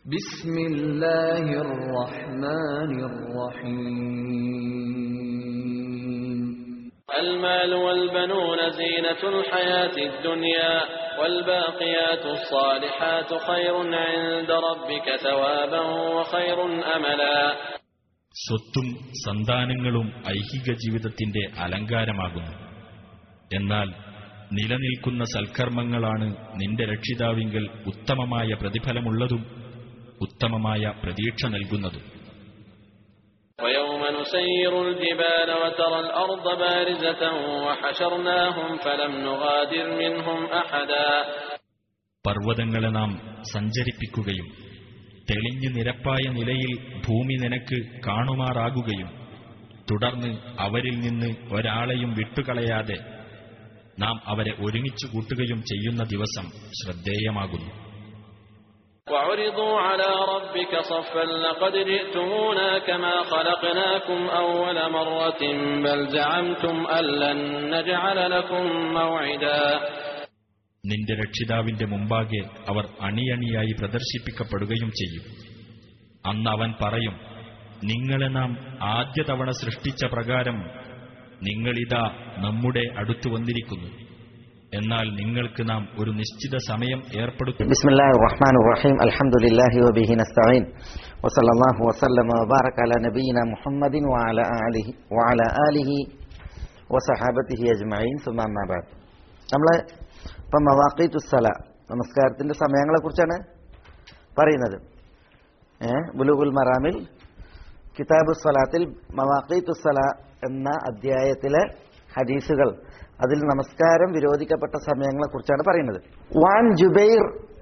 بسم الله الرحمن الرحيم المال والبنون زينة الحياة الدنيا والباقيات الصالحات خير عند ربك ثوابا وخير أملا സ്വത്തും സന്താനങ്ങളും ഐഹിക ജീവിതത്തിന്റെ അലങ്കാരമാകുന്നു എന്നാൽ നിലനിൽക്കുന്ന സൽക്കർമ്മങ്ങളാണ് നിന്റെ രക്ഷിതാവിങ്കൽ ഉത്തമമായ പ്രതിഫലമുള്ളതും ഉത്തമമായ പ്രതീക്ഷ നൽകുന്നതും ويوم نسير الجبال وترى الأرض بارزة وحشرناهم فلم نغادر منهم أحدا പർവ്വതങ്ങളെ നാം സഞ്ചരിപ്പിക്കുകയും തെളിഞ്ഞു നിരപ്പായ നിലയിൽ ഭൂമി നിനക്ക് കാണുമാറാകുകയും തുടർന്ന് അവരിൽ നിന്ന് ഒരാളെയും വിട്ടുകളയാതെ നാം അവരെ ഒരുമിച്ചു കൂട്ടുകയും ചെയ്യുന്ന ദിവസം ശ്രദ്ധേയമാകുന്നു وعرضوا على ربك صفا لقد جئتمونا كما خلقناكم أول مرة بل زعمتم أن لن نجعل لكم موعدا നിന്റെ രക്ഷിതാവിന്റെ മുമ്പാകെ അവർ അണിയണിയായി പ്രദർശിപ്പിക്കപ്പെടുകയും ചെയ്യും അന്ന് അവൻ പറയും നിങ്ങളെ നാം ആദ്യ തവണ സൃഷ്ടിച്ച പ്രകാരം നിങ്ങളിതാ നമ്മുടെ അടുത്തു വന്നിരിക്കുന്നു എന്നാൽ നിങ്ങൾക്ക് നാം ഒരു നിശ്ചിത സമയം ഏർപ്പെടുത്തും بسم الله الرحمن الرحيم الحمد لله وبه نستعين وصلى الله وسلم وبارك على نبينا محمد وعلى آله وعلى آله وصحابته أجمعين ثم أما بعد നമ്മൾ ഇപ്പം മവാഖീത്തു സല നമസ്കാരത്തിന്റെ സമയങ്ങളെ കുറിച്ചാണ് പറയുന്നത് ഏ ബുലുഗുൽ മറാമിൽ കിതാബു സലാത്തിൽ മവാഖീത്തു സല എന്ന അധ്യായത്തിലെ ഹദീസുകൾ അതിൽ നമസ്കാരം വിരോധിക്കപ്പെട്ട സമയങ്ങളെ കുറിച്ചാണ് പറയുന്നത് വാൻ ജുബൈർ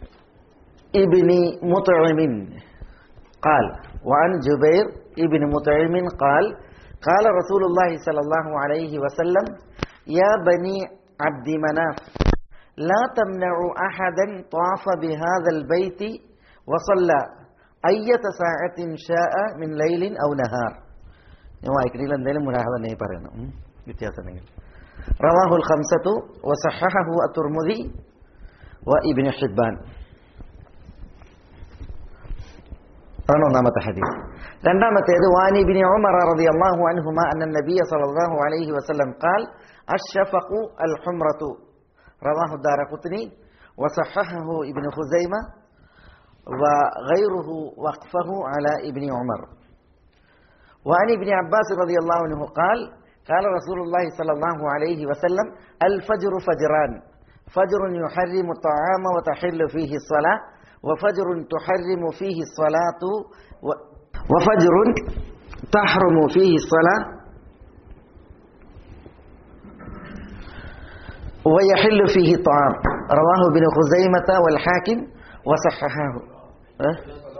ഇബിനി മുത്തഴിമിൻ قال وعن جبير ابن مطعم قال قال رسول الله صلى الله عليه وسلم يا بني عبد مناف لا تمنعوا أحدا طاف بهذا البيت وصلى أية ساعة شاء من ليل أو نهار ഞാൻ വായിക്കണില്ല എന്തെങ്കിലും മുരാഹ തന്നെ പറയുന്നു ഉം, വ്യത്യാസമുണ്ടെങ്കിൽ റവാഹുൽ ഖംസത്തു വസഹഹു അത്തുർമുദി വ ഇബ്നു ഹിബ്ബാൻ അതാണ് ഒന്നാമത്തെ ഹദീസ് രണ്ടാമത്തേത് വാനി ബിൻ ഉമർ റളിയല്ലാഹു അൻഹുമ അന്ന നബിയ സല്ലല്ലാഹു അലൈഹി വസല്ലം ഖാൽ അഷ്ഫഖു അൽ ഹുംറതു റവാഹു ദാരഖുത്നി وصححه ابن خزيمة وغيره وقفه على ابن عمر وعن ابن عباس رضي الله عنه قال قال رسول الله صلى الله عليه وسلم الفجر فجران فجر يحرم الطعام وتحل فيه الصلاة وفجر تحرم فيه الصلاة و- وفجر تحرم فيه الصلاة ويحل فيه الطعام رواه ابن خزيمة والحاكم وصححه أه؟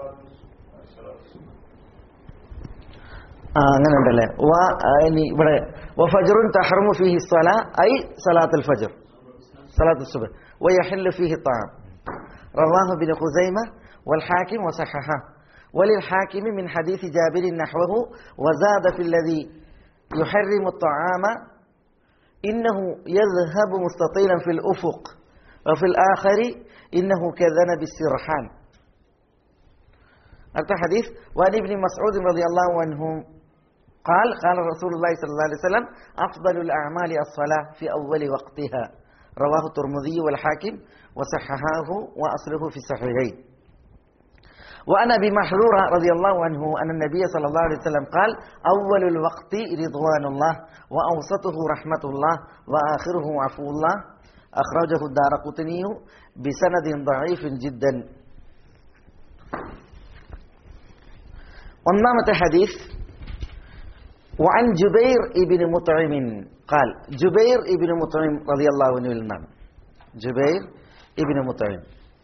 ആ അങ്ങനെ ഉണ്ടല്ലേ വ ആ, ഇനി ഇവിടെ വഫജറുൻ തഹറമു ഫീഹി സ്വല ഐ സലാത്തുൽ ഫജർ സലാത്തുൽ സുബഹ് വയഹല്ലു ഫീഹി الطعام رواه ابن خزيمة والحاكم وصححه وللحاكم من حديث جابر نحوه وزاد في الذي يحرم الطعام إنه يذهب مستطيلا في الأفق وفي الآخر إنه كذنب السرحان أنت حديث وعن ابن مسعود رضي الله عنه قال قال رسول الله صلى الله عليه وسلم أفضل الأعمال الصلاة في أول وقتها رواه الترمذي والحاكم وصححاه وأصله في الصحيحين وعن أبي محذورة رضي الله عنه أن النبي صلى الله عليه وسلم قال أول الوقت رضوان الله وأوسطه رحمة الله وآخره عفو الله أخرجه الدار قطني بسند ضعيف جدا ഒന്നാമത്തെ ഹദീസ് وعن جبير ابن مطعم قال جبير ابن مطعم رضي الله عنه നിന്നാണ് جبير ابن مطعم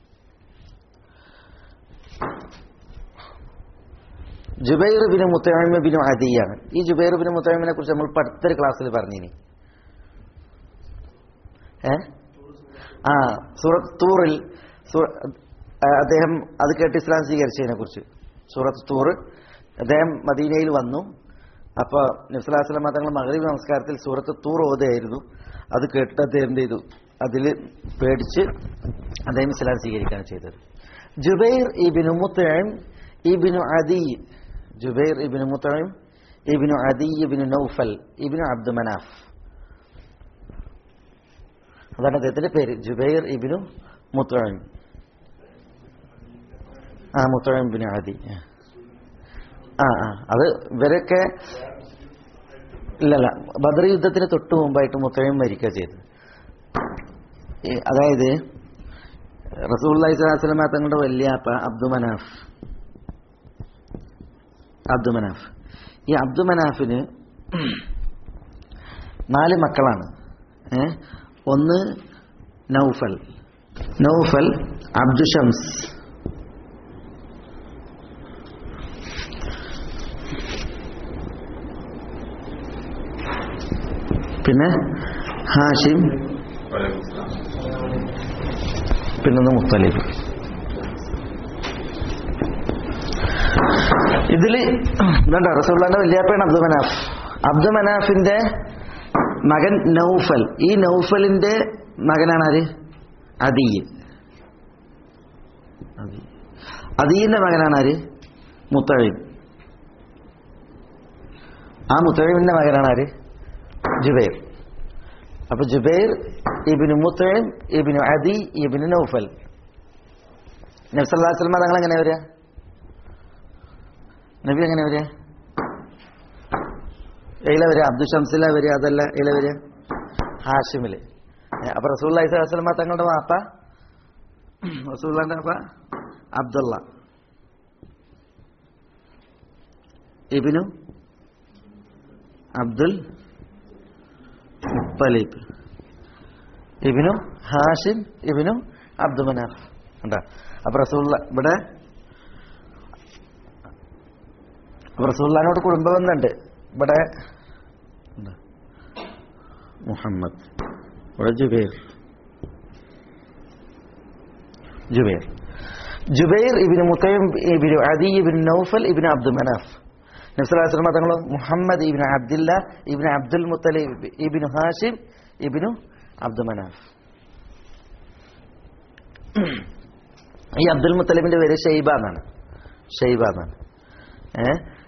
ജുബൈർ ബിൻ മുത്തൈമ ബിൻ അദിയാണ് ഈ ജുബൈർ ബിൻ മുത്തൈമിനെ കുറിച്ച് നമ്മൾ ഇപ്പൊ അടുത്തൊരു ക്ലാസ്സിൽ പറഞ്ഞിനി ഏ ആ സൂറത്ത് തൂറിൽ സൂ- ആ, അദ്ദേഹം അത് കേട്ട് ഇസ്ലാം സ്വീകരിച്ചതിനെ കുറിച്ച് സൂറത്ത് തൂർ അദ്ദേഹം മദീനയിൽ വന്നു അപ്പോൾ നബ്സുലാസ്ലാം തങ്ങൾ മകരീബ് നമസ്കാരത്തിൽ സൂറത്ത് തൂർ ഓതയായിരുന്നു അത് കേട്ടിട്ട് അദ്ദേഹം എന്ത് ചെയ്തു അതിൽ പേടിച്ച് അദ്ദേഹം ഇസ്ലാം സ്വീകരിക്കുകയാണ് ചെയ്തത് ജുബൈർ ഇബിനു മുത്തൈം ഇബിനു അദി ജുബൈർ ഇബിനു മുത്തൈം ഇബിനു അദി ഇബിനു നൗഫൽ ഇബിനു അബ്ദു മനാഫ് അതാണ് അദ്ദേഹത്തിന്റെ പേര് ജുബൈർ ഇബിനു മുത്തൈം ആ മുത്തൈം ബിനു അദി ആ ആ അത് ഇവരൊക്കെ ഇല്ലല്ല ബദർ യുദ്ധത്തിന് തൊട്ട് മുമ്പായിട്ട് മുത്തൈം മരിക്കുക ചെയ്തത് ഈ അതായത് റസൂള്ളി സ്വലാസ്ലമ തങ്ങളുടെ വല്യാപ്പ അബ്ദു മനാഫ് അബ്ദു മനാഫ് ഈ അബ്ദു മനാഫിന് നാല് മക്കളാണ് ഏ ഒന്ന് നൗഫൽ നൗഫൽ അബ്ദു ഷംസ് പിന്നെ ഹാഷിം പിന്നൊന്ന് മുത്തലിബ് ഇതില് ഇതുണ്ട് റസൂള്ളാന്റെ വല്യാപ്പയാണ് അബ്ദു മനാഫ് അബ്ദു മനാഫിന്റെ മകൻ നൗഫൽ ഈ നൗഫലിന്റെ മകനാണ് ആര് അദീ അദീന്റെ മകനാണ് ആര് മുത്തഴിം ആ മുത്തഴിമിന്റെ മകനാണ് ആര് ജുബൈർ അപ്പൊ ജുബൈർ ഇബിനു മുത്തഴിം ഇബിനു അദി ഇബിനു നൗഫൽ നബ്സല്ലാ സ്വലമ തങ്ങൾ എങ്ങനെ വരിക നബി എങ്ങനെ വരിക ഏല വരിക അബ്ദു ഷംസില വരിക അതല്ല ഏല വരിക ഹാഷിമില് ഏ, അപ്പൊ റസൂൽ സ്വലമ തങ്ങളുടെ വാപ്പ റസൂല്ലാന്റെ വാപ്പ അബ്ദുള്ള ഇബിനു അബ്ദുൽ മുത്തലീബ് ഇബിനു ഹാഷിം ഇബിനു അബ്ദു മനാഫ് ഉണ്ടാ അപ്പൊ റസൂള്ള ഇവിടെ അപ്പൊ റസൂള്ളാനോട് കുടുംബം ബന്ധമുണ്ട് ഇവിടെ എന്താ? മുഹമ്മദ് ഇവിടെ ജുബൈർ ജുബൈർ ജുബൈർ ഇബിന് മുത്തൈം ഇബിന് അദി ഇബിൻ നൗഫൽ ഇബിന് അബ്ദു മനാഫ് നബ്സലാസ്ലമ തങ്ങൾ മുഹമ്മദ് ഇബിന് അബ്ദില്ല ഇബിന് അബ്ദുൽ മുത്തലിബ് ഇബിനു ഹാഷിം ഇബിനു അബ്ദു മനാഫ് ഈ അബ്ദുൽ മുത്തലിബിന്റെ പേര് ഷെയ്ബ എന്നാണ് ഷെയ്ബ എന്നാണ് ഏ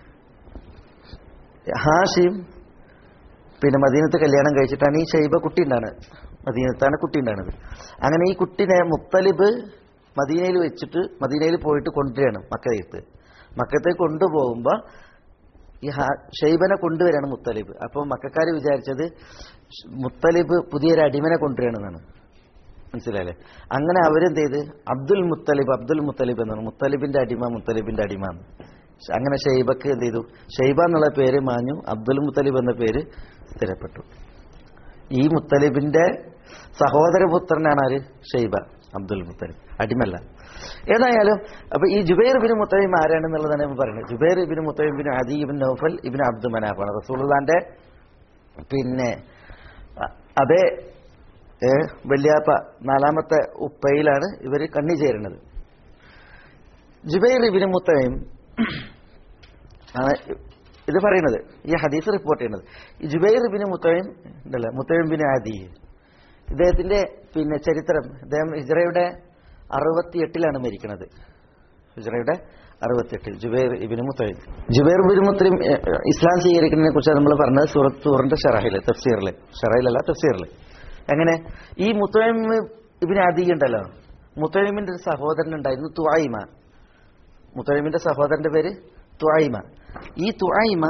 ഹാഷിം പിന്നെ മദീനത്ത് കല്യാണം കഴിച്ചിട്ടാണ് ഈ ഷെയ്ബ കുട്ടി ഉണ്ടാകുന്നത് മദീനത്താണ് കുട്ടി ഉണ്ടാകുന്നത് അങ്ങനെ ഈ കുട്ടിനെ മുത്തലിബ് മദീനയിൽ വെച്ചിട്ട് മദീനയിൽ പോയിട്ട് കൊണ്ടുവരികയാണ് മക്കയത്ത് മക്കത്തേക്ക് കൊണ്ടുപോകുമ്പോൾ ഈ ഹാ- ഷെയ്ബനെ കൊണ്ടുവരികയാണ് മുത്തലിബ് അപ്പോൾ മക്കാർ വിചാരിച്ചത് ഷ്- മുത്തലിബ് പുതിയൊരു അടിമനെ കൊണ്ടുവരികയാണെന്നാണ് മനസ്സിലായില്ലേ അങ്ങനെ അവരെന്ത് ചെയ്ത് അബ്ദുൽ മുത്തലിബ് അബ്ദുൽ മുത്തലിബ് എന്നാണ് മുത്തലിബിന്റെ അടിമ മുത്തലിബിന്റെ അടിമ എന്ന്. ഷ- അങ്ങനെ ഷെയ്ബക്ക് എന്ത് ചെയ്തു ഷെയ്ബ എന്നുള്ള പേര് മാഞ്ഞു അബ്ദുൽ മുത്തലിബ് എന്ന പേര് സ്ഥിരപ്പെട്ടു ഈ മുത്തലിബിന്റെ സഹോദരപുത്രനാണ് ആര് ഷെയ്ബ അബ്ദുൽ മുത്തലിബ് അടിമല്ല ഏതായാലും അപ്പൊ ഈ ജുബൈർ ബിൻ മുത്തലിം ആരാണെന്നുള്ളതാണ് നമ്മൾ പറയുന്നത് Jubair bin Mutim bin Adi ibn Naufal ibn Abd മനാഫാണ് റസൂലുള്ളാന്റെ പിന്നെ അ- അതേ ഏ, വല്യാപ്പ നാലാമത്തെ ഉപ്പയിലാണ് ഇവർ കണ്ണി ചേരുന്നത് ജുബൈർ ഇബിന് മുത്തയും ആണ് ഇത് പറയുന്നത് ഈ ഹദീസ് റിപ്പോർട്ട് ചെയ്യുന്നത് ഈ ജുബൈർ ബിന് മുത്തയും ഉണ്ടല്ലോ മുത്തയും ബിൻ ആദി ഇദ്ദേഹത്തിന്റെ പിന്നെ ചരിത്രം ഇദ്ദേഹം ഹിജ്റയുടെ അറുപത്തിയെട്ടിലാണ് മരിക്കുന്നത് ഹിജ്റയുടെ അറുപത്തിയെട്ടിൽ ജുബൈർ ഇബിന് മുത്തയും ജുബൈർ ബിൻ മുത്തയും ഏ, ഇസ്ലാം സ്വീകരിക്കുന്നതിനെ കുറിച്ച് നമ്മൾ പറഞ്ഞത് സൂറത്ത് തൂറിന്റെ ഷറഹില് തഫ്സീറില് ഷറയിലല്ല തഫ്സീറില് എങ്ങനെ ഈ മുത്തയും ഇബിന് ആദി ഉണ്ടല്ലോ മുത്തയിമിന്റെ ഒരു സഹോദരൻ ഉണ്ടായിരുന്നു തുആയിമ മുത്തയിമിന്റെ സഹോദരന്റെ പേര് തുആയിമ ഈ തുആയിമ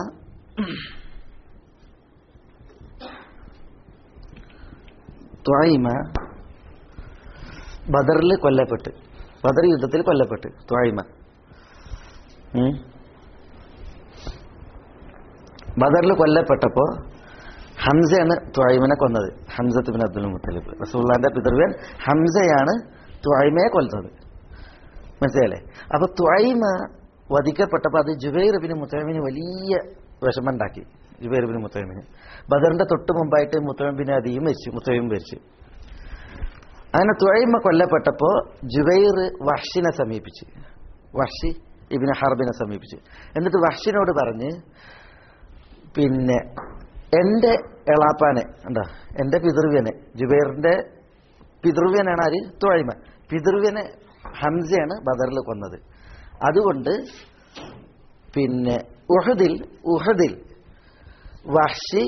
തുആയിമ ബദറിൽ കൊല്ലപ്പെട്ട് ബദർ യുദ്ധത്തിൽ കൊല്ലപ്പെട്ട് തുആയിമ ഉം. ബദറിൽ കൊല്ലപ്പെട്ടപ്പോ ഹംസയാണ് തുഴൈമനെ കൊന്നത് ഹംസത്ത് ബിൻ അബ്ദുൽ മുത്തലിബ് റസൂള്ളാന്റെ പിതൃവൻ ഹംസയാണ് തുഴൈമയെ കൊല്ലുന്നത് മനസ്സിലല്ലേ അപ്പൊ തുഴൈമ വധിക്കപ്പെട്ടപ്പോൾ അത് ജുബൈർ ബിൻ മുത്തൈമിന് വലിയ വിഷമമുണ്ടാക്കി ജുബൈർ ബിൻ മുത്തൈമിന് ബദറിന്റെ തൊട്ട് മുമ്പായിട്ട് മുത്തൈം ബിൻ അദിയും മരിച്ചു മുത്തൈം മരിച്ചു അങ്ങനെ തുഴൈമ കൊല്ലപ്പെട്ടപ്പോ ജുബൈർ വഹ്ഷിനെ സമീപിച്ചു വഹ്ഷി ഇബിന് ഹർബിനെ സമീപിച്ചു എന്നിട്ട് വഹ്ഷിനോട് പറഞ്ഞ് പിന്നെ എന്റെ എളാപ്പാനെ എന്താ എന്റെ പിതൃവ്യനെ ജുബൈറിന്റെ പിതൃവ്യനാണ് ആര് തുഴൈമ പിതൃവ്യനെ ഹംസയാണ് ബദറിൽ കൊന്നത് അതുകൊണ്ട് പിന്നെ ഉഹദിൽ ഉഹദിൽ വഹ്ഷി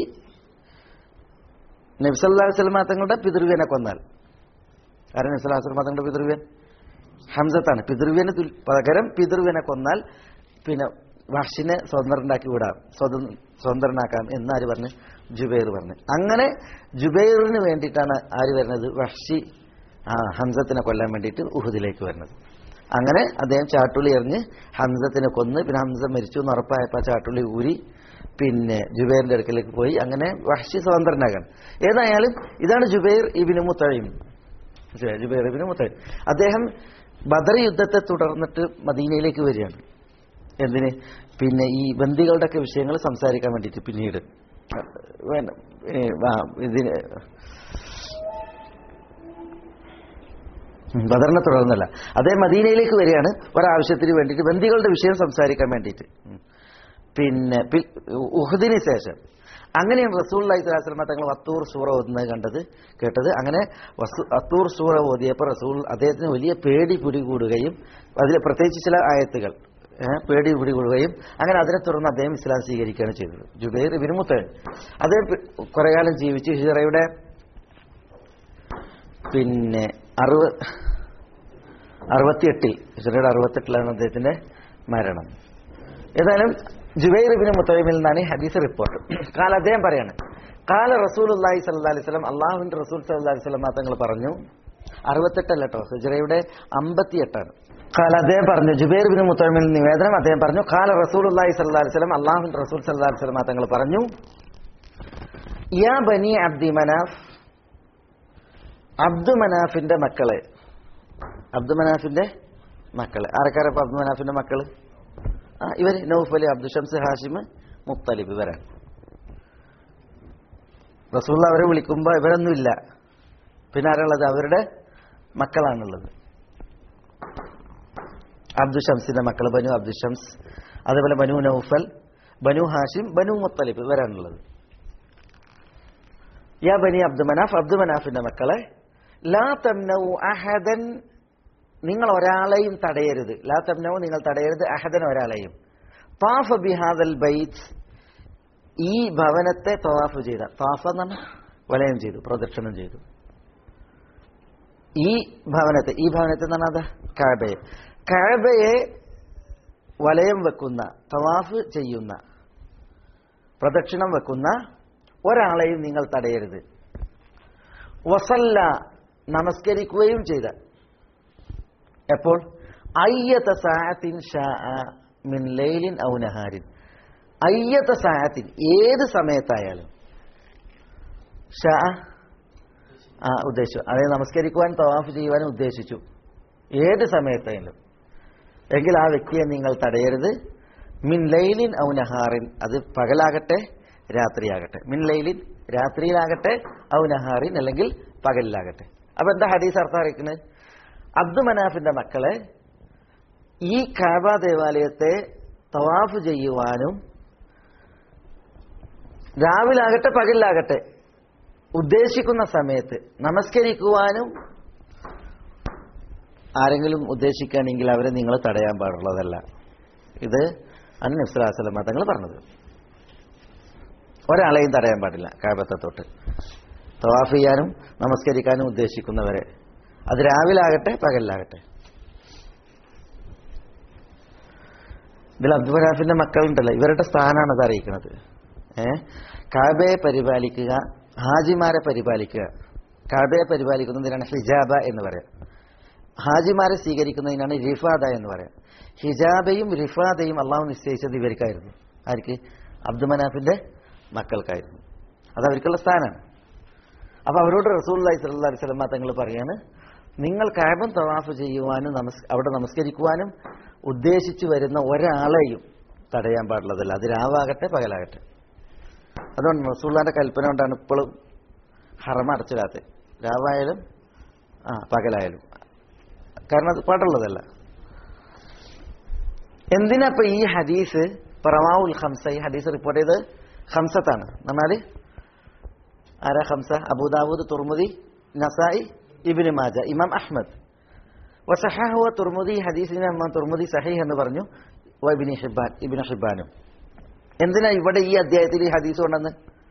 നബ്സല്ലാ വസ്ലമ തങ്ങളുടെ പിതൃവ്യനെ കൊന്നാൽ കാരണം നബ്സല്ലാ വസ്ലമ തങ്ങളുടെ പിതൃവ്യൻ ഹംസത്താണ് പിതൃവ്യന് തുൽ- പകരം പിതൃവ്യനെ കൊന്നാൽ പിന്നെ വഹ്ഷിനെ സ്വതന്ത്രനാക്കി വിടാം സ്വതന്ത്ര സ്വതന്ത്രനാക്കാം എന്ന് ആര് പറഞ്ഞു ജുബൈർ പറഞ്ഞു അങ്ങനെ ജുബൈറിന് വേണ്ടിയിട്ടാണ് ആര് വരുന്നത് വഹ്ഷി ആ ഹംസത്തിനെ കൊല്ലാൻ വേണ്ടിയിട്ട് ഉഹുദിലേക്ക് വരുന്നത് അങ്ങനെ അദ്ദേഹം ചാട്ടുള്ളി എറിഞ്ഞ് ഹംസത്തിനെ കൊന്ന് പിന്നെ ഹംസ മരിച്ചു എന്ന് ഉറപ്പായപ്പോൾ ആ ചാട്ടുള്ളി ഊരി പിന്നെ ജുബൈറിന്റെ അടുക്കലേക്ക് പോയി അങ്ങനെ വഹ്ഷി സ്വതന്ത്രനാകാണ് ഏതായാലും ഇതാണ് ജുബൈർ ഇബിന് മുത്തഴീം മനസ്സിലായോ? ജുബൈർ ഇബിന് മുത്തഴീം അദ്ദേഹം ബദർ യുദ്ധത്തെ തുടർന്നിട്ട് മദീനയിലേക്ക് വരികയാണ് എന്തിന് പിന്നെ ഈ ബന്ദികളുടെ ഒക്കെ വിഷയങ്ങൾ സംസാരിക്കാൻ വേണ്ടിയിട്ട് പിന്നീട് വേണ്ട ഏ, ആ, ഇതിന് ഉം, ബദറിനെ തുടർന്നല്ല അദ്ദേഹം മദീനയിലേക്ക് വരികയാണ് ഒരാവശ്യത്തിന് വേണ്ടിയിട്ട് ബന്ദികളുടെ വിഷയം സംസാരിക്കാൻ വേണ്ടിയിട്ട് ഉം. പിന്നെ പി- ഉഹുദിന് ശേഷം അങ്ങനെയാണ് റസൂൽ അലൈഹിസ്ലാമ തങ്ങൾ വത്തൂർ സൂറ ഓതുന്നത് കണ്ടത് കേട്ടത് അങ്ങനെ വസു- വത്തൂർ സൂറ ഓതിയപ്പോൾ റസൂൽ അദ്ദേഹത്തിന് വലിയ പേടി പിടികൂടുകയും അതിൽ പ്രത്യേകിച്ച് ചില ആയത്തുകൾ ഏ, പേടി പിടികൂടുകയും അങ്ങനെ അതിനെ തുടർന്ന് അദ്ദേഹം ഇസ്ലാം സ്വീകരിക്കുകയാണ് ചെയ്തത് ജുബൈർ വിരുമുത്തൻ അദ്ദേഹം പി- കുറെ കാലം ജീവിച്ചു ഹിറയുടെ പിന്നെ അറുപ അറുപത്തിയെട്ടിൽ ഹിജറയുടെ അറുപത്തെട്ടിലാണ് അദ്ദേഹത്തിന്റെ മരണം ഏതായാലും ജുബൈർ ഇബിന് മുത്തൈമിൽ നിന്നാണ് ഈ ഹദീസ് റിപ്പോർട്ട് കാല അദ്ദേഹം പറയാണ് കാല റസൂൽ അള്ളാഹി സല്ലാ അലൈഹി സ്വലം അള്ളാഹുവിന്റെ റസൂൽ സല്ലാ അലൈഹി സ്വലം തങ്ങൾ പറഞ്ഞു അറുപത്തെട്ടല്ല കേട്ടോ ഹിജറയുടെ അമ്പത്തിയെട്ടാണ് കാല അദ്ദേഹം പറഞ്ഞു ജുബൈർ ബിൻ മുത്തൈമിൽ നിവേദനം അദ്ദേഹം പറഞ്ഞു കാല റസൂൽ അള്ളാഹി സല്ലാ അലൈഹി സ്വലം അള്ളാഹുവിന്റെ റസൂൽ സല്ലാ അലൈഹി സ്വലം തങ്ങൾ പറഞ്ഞു യാ ബനി അബ്ദി മനാഫ് അബ്ദു മനാഫിന്റെ മക്കളെ അബ്ദു മനാഫിന്റെ മക്കള് ആരക്കാരപ്പ അബ്ദു മനാഫിന്റെ മക്കള് ആ ഇവര് നൗഫലി അബ്ദു ഷംസ് ഹാഷിം മുത്തലിബ് ഇവരാണ് റസൂള്ള അവരെ വിളിക്കുമ്പോ ഇവരൊന്നുമില്ല പിന്നെ ആരുള്ളത് അവരുടെ മക്കളാണുള്ളത് അബ്ദു ഷംസിന്റെ മക്കൾ ബനു അബ്ദു ഷംസ് അതേപോലെ ബനു നൗഫൽ ബനു ഹാഷിം ബനു മുത്തലിബ് ഇവരാണുള്ളത് യാ ബനി അബ്ദു മനാഫ് അബ്ദു മനാഫിന്റെ മക്കളെ ലാ തംനൗ അഹദൻ നിങ്ങൾ ഒരാളെയും തടയരുത് ലാ തംനൗ നിങ്ങൾ തടയരുത് അഹദൻ ഒരാളെയും താഫ ബിഹാദൽ ബൈത്ത് ഈ ഭവനത്തെ തവാഫ് ചെയ്ത താഫ എന്നാണ് വലയം ചെയ്തു പ്രദക്ഷിണം ചെയ്തു ഈ ഭവനത്തെ ഈ ഭവനത്തെ എന്നാണ് അത് കാബയെ കാബയെ വലയം വെക്കുന്ന തവാഫ് ചെയ്യുന്ന പ്രദക്ഷിണം വെക്കുന്ന ഒരാളെയും നിങ്ങൾ തടയരുത് വസല്ല നമസ്കരിക്കുകയും ചെയ്ത എപ്പോൾ അയ്യത്ത സായത്തിൻ ഷാ മിൻ ലൈലിൻ ഔ നഹാരിൻ അയ്യത്ത സായത്തിൻ ഏത് സമയത്തായാലും ഷാ ആ ഉദ്ദേശിച്ചു അതായത് നമസ്കരിക്കുവാൻ തവാഫ് ചെയ്യുവാനും ഉദ്ദേശിച്ചു ഏത് സമയത്തായാലും എങ്കിൽ ആ വ്യക്തിയെ നിങ്ങൾ തടയരുത് മിൻ ലൈലിൻ ഔ നഹാറിൻ അത് പകലാകട്ടെ രാത്രിയാകട്ടെ മിൻ ലൈലിൻ രാത്രിയിലാകട്ടെ ഔ നഹാറിൻ അല്ലെങ്കിൽ പകലിലാകട്ടെ അപ്പൊ എന്താ ഹദീസ് അർത്ഥം അറിയിക്കുന്നത് അബ്ദു മനാഫിന്റെ മക്കളെ ഈ കാബ ദേവാലയത്തെ തവാഫ് ചെയ്യുവാനും രാവിലാകട്ടെ പകലിലാകട്ടെ ഉദ്ദേശിക്കുന്ന സമയത്ത് നമസ്കരിക്കുവാനും ആരെങ്കിലും ഉദ്ദേശിക്കുകയാണെങ്കിൽ അവരെ നിങ്ങൾ തടയാൻ പാടുള്ളതല്ല ഇത് അന്ന് നബ്സുലാസ്ലമ തങ്ങൾ പറഞ്ഞത് ഒരാളെയും തടയാൻ പാടില്ല കാബത്തെ തൊട്ട് തവാഫ് ചെയ്യാനും നമസ്കരിക്കാനും ഉദ്ദേശിക്കുന്നവരെ അത് രാവിലാകട്ടെ പകലിലാകട്ടെ ഇതിൽ അബ്ദുബനാഫിന്റെ മക്കളുണ്ടല്ലോ ഇവരുടെ സ്ഥാനമാണ് അത് അറിയിക്കുന്നത് ഏ കാബയെ പരിപാലിക്കുക ഹാജിമാരെ പരിപാലിക്കുക കാബയെ പരിപാലിക്കുന്നതിനാണ് ഹിജാബ എന്ന് പറയാം ഹാജിമാരെ സ്വീകരിക്കുന്നതിനാണ് റിഫാദ എന്ന് പറയാം ഹിജാബയും റിഫാദയും അള്ളാഹു നിശ്ചയിച്ചത് ഇവർക്കായിരുന്നു ആർക്ക് അബ്ദുമനാഫിന്റെ മക്കൾക്കായിരുന്നു അത് അവർക്കുള്ള സ്ഥാനമാണ് അപ്പൊ അവരോട് റസൂൽ അലൈഹി സ്വല്ലാ അലൈഹി സ്വലമ തങ്ങൾ പറയാണ് നിങ്ങൾ കാബം തവാഫ് ചെയ്യുവാനും നമസ് അവിടെ നമസ്കരിക്കുവാനും ഉദ്ദേശിച്ചു വരുന്ന ഒരാളെയും തടയാൻ പാടുള്ളതല്ല അത് രാവാകട്ടെ പകലാകട്ടെ അതുകൊണ്ട് റസൂള്ളാന്റെ കൽപ്പന കൊണ്ടാണ് ഇപ്പോഴും ഹറമ അടച്ചിടാത്തത് രാവായാലും ആ പകലായാലും കാരണം അത് പാടുള്ളതല്ല എന്തിനാ ഇപ്പൊ ഈ ഹദീസ് പ്രവാവുൽ ഹംസ ഈ ഹദീസ് റിപ്പോർട്ട് ചെയ്ത് ഹംസത്താണ് എന്നാല് ആരാ ഹംസ അബൂദാവൂദ് തുർമുദി നസായി ഇബിന് മാജ ഇമാം അഹ്മദ് വസഹാഹു തുർമുദി ഹദീസിനെ അമ്മ തുർമുദി സഹീഹ് എന്ന് പറഞ്ഞു വൈബിനി ഹിബാൻ ഇബിന് ഹിബാനും എന്തിനാ ഇവിടെ ഈ അധ്യായത്തിൽ ഈ ഹദീസ് കൊണ്ടെന്ന്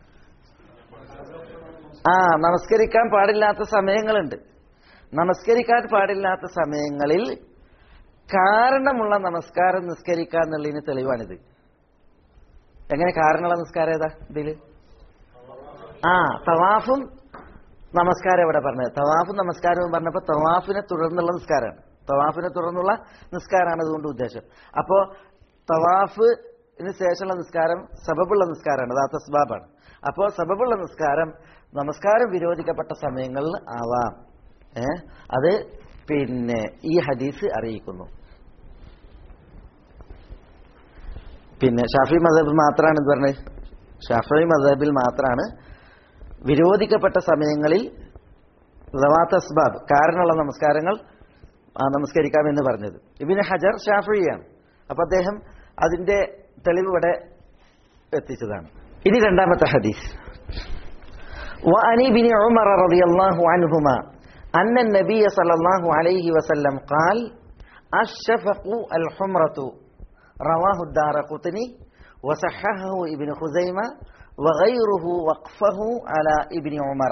ആ നമസ്കരിക്കാൻ പാടില്ലാത്ത സമയങ്ങളുണ്ട് നമസ്കരിക്കാൻ പാടില്ലാത്ത സമയങ്ങളിൽ കാരണമുള്ള നമസ്കാരം നിസ്കരിക്കുക എന്നുള്ളതിന് തെളിവാണിത് എങ്ങനെ കാരണമുള്ള നിസ്കാരം ഏതാ ഇതില് ആ തവാഫും നമസ്കാരം ഇവിടെ പറഞ്ഞത് തവാഫും നമസ്കാരവും പറഞ്ഞപ്പോൾ തവാഫിനെ തുടർന്നുള്ള നിസ്കാരമാണ് തവാഫിനെ തുടർന്നുള്ള നിസ്കാരമാണ് അതുകൊണ്ട് ഉദ്ദേശം അപ്പോ തവാഫിന് ശേഷമുള്ള നിസ്കാരം സബബുള്ള നിസ്കാരമാണ് അത് തസ്ബാബാണ് അപ്പോൾ സബബുള്ള നിസ്കാരം നമസ്കാരം വിരോധിക്കപ്പെട്ട സമയങ്ങളിൽ ആവാം ഏ അത് പിന്നെ ഈ ഹദീസ് അറിയിക്കുന്നു പിന്നെ ഷാഫി മദബ് മാത്രമാണ് ഇത് പറഞ്ഞത് ഷാഫി മദബിൽ മാത്രമാണ് വിരോധിക്കപ്പെട്ട സമയങ്ങളിൽ റവാത്ത് അസ്ബാബ് കാരണമുള്ള നമസ്കാരങ്ങൾ ആ, നമസ്കരിക്കാമെന്ന് പറഞ്ഞത് ഇബിന് ഹജർ ഷാഫിയാണ് അപ്പൊ അദ്ദേഹം അതിന്റെ തെളിവ് ഇവിടെ എത്തിച്ചതാണ് ഇനി രണ്ടാമത്തെ ഹദീസ് وعن ابن عمر رضي الله عنهما أن النبي صلى الله عليه وسلم قال الشفق الحمرة رواه الدار قطني وصححه ابن خزيمة وغيره وقفه على ابن عمر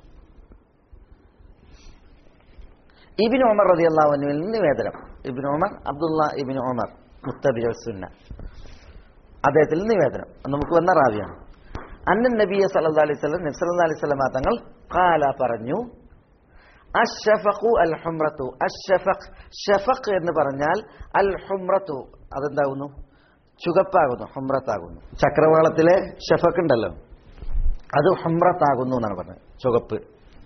ഇബിൻ ഉമർ റതി അള്ളാഹുവിൽ നിവേദനം ഇബിൻ ഉമർ അബ്ദുള്ള ഇബിൻ ഉമർ മുത്തബിര സുന്ന അദ്ദേഹത്തിൽ നിവേദനം നമുക്ക് വന്ന റാവിയാണ് അന്നൻ നബിയ സല്ലാ അലൈഹി സ്വലം നബി സല്ലാ അലൈഹി സ്വലമ തങ്ങൾ കാല പറഞ്ഞു അഷഫഖു അൽ ഹുമ്രത്തു അഷഫഖ് ഷഫഖ് എന്ന് പറഞ്ഞാൽ അൽ ഹുമ്രത്തു അതെന്താകുന്നു ചുകപ്പാകുന്നു ഹുമ്രത്താകുന്നു ചക്രവാളത്തിലെ ഷഫഖ് ഉണ്ടല്ലോ അത് ഹുമ്രത്താകുന്നു എന്നാണ് പറഞ്ഞത് ചുവപ്പ്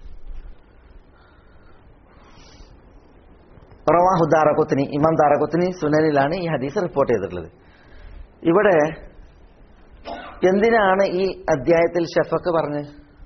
റവാഹു ദാറഖുത്തിനി ഇമാം ദാറഖുത്തിനി സുനനിലാണ് ഈ ഹദീസ് റിപ്പോർട്ട് ചെയ്തിട്ടുള്ളത് ഇവിടെ എന്തിനാണ് ഈ അധ്യായത്തിൽ ഷഫക്ക് പറഞ്ഞ്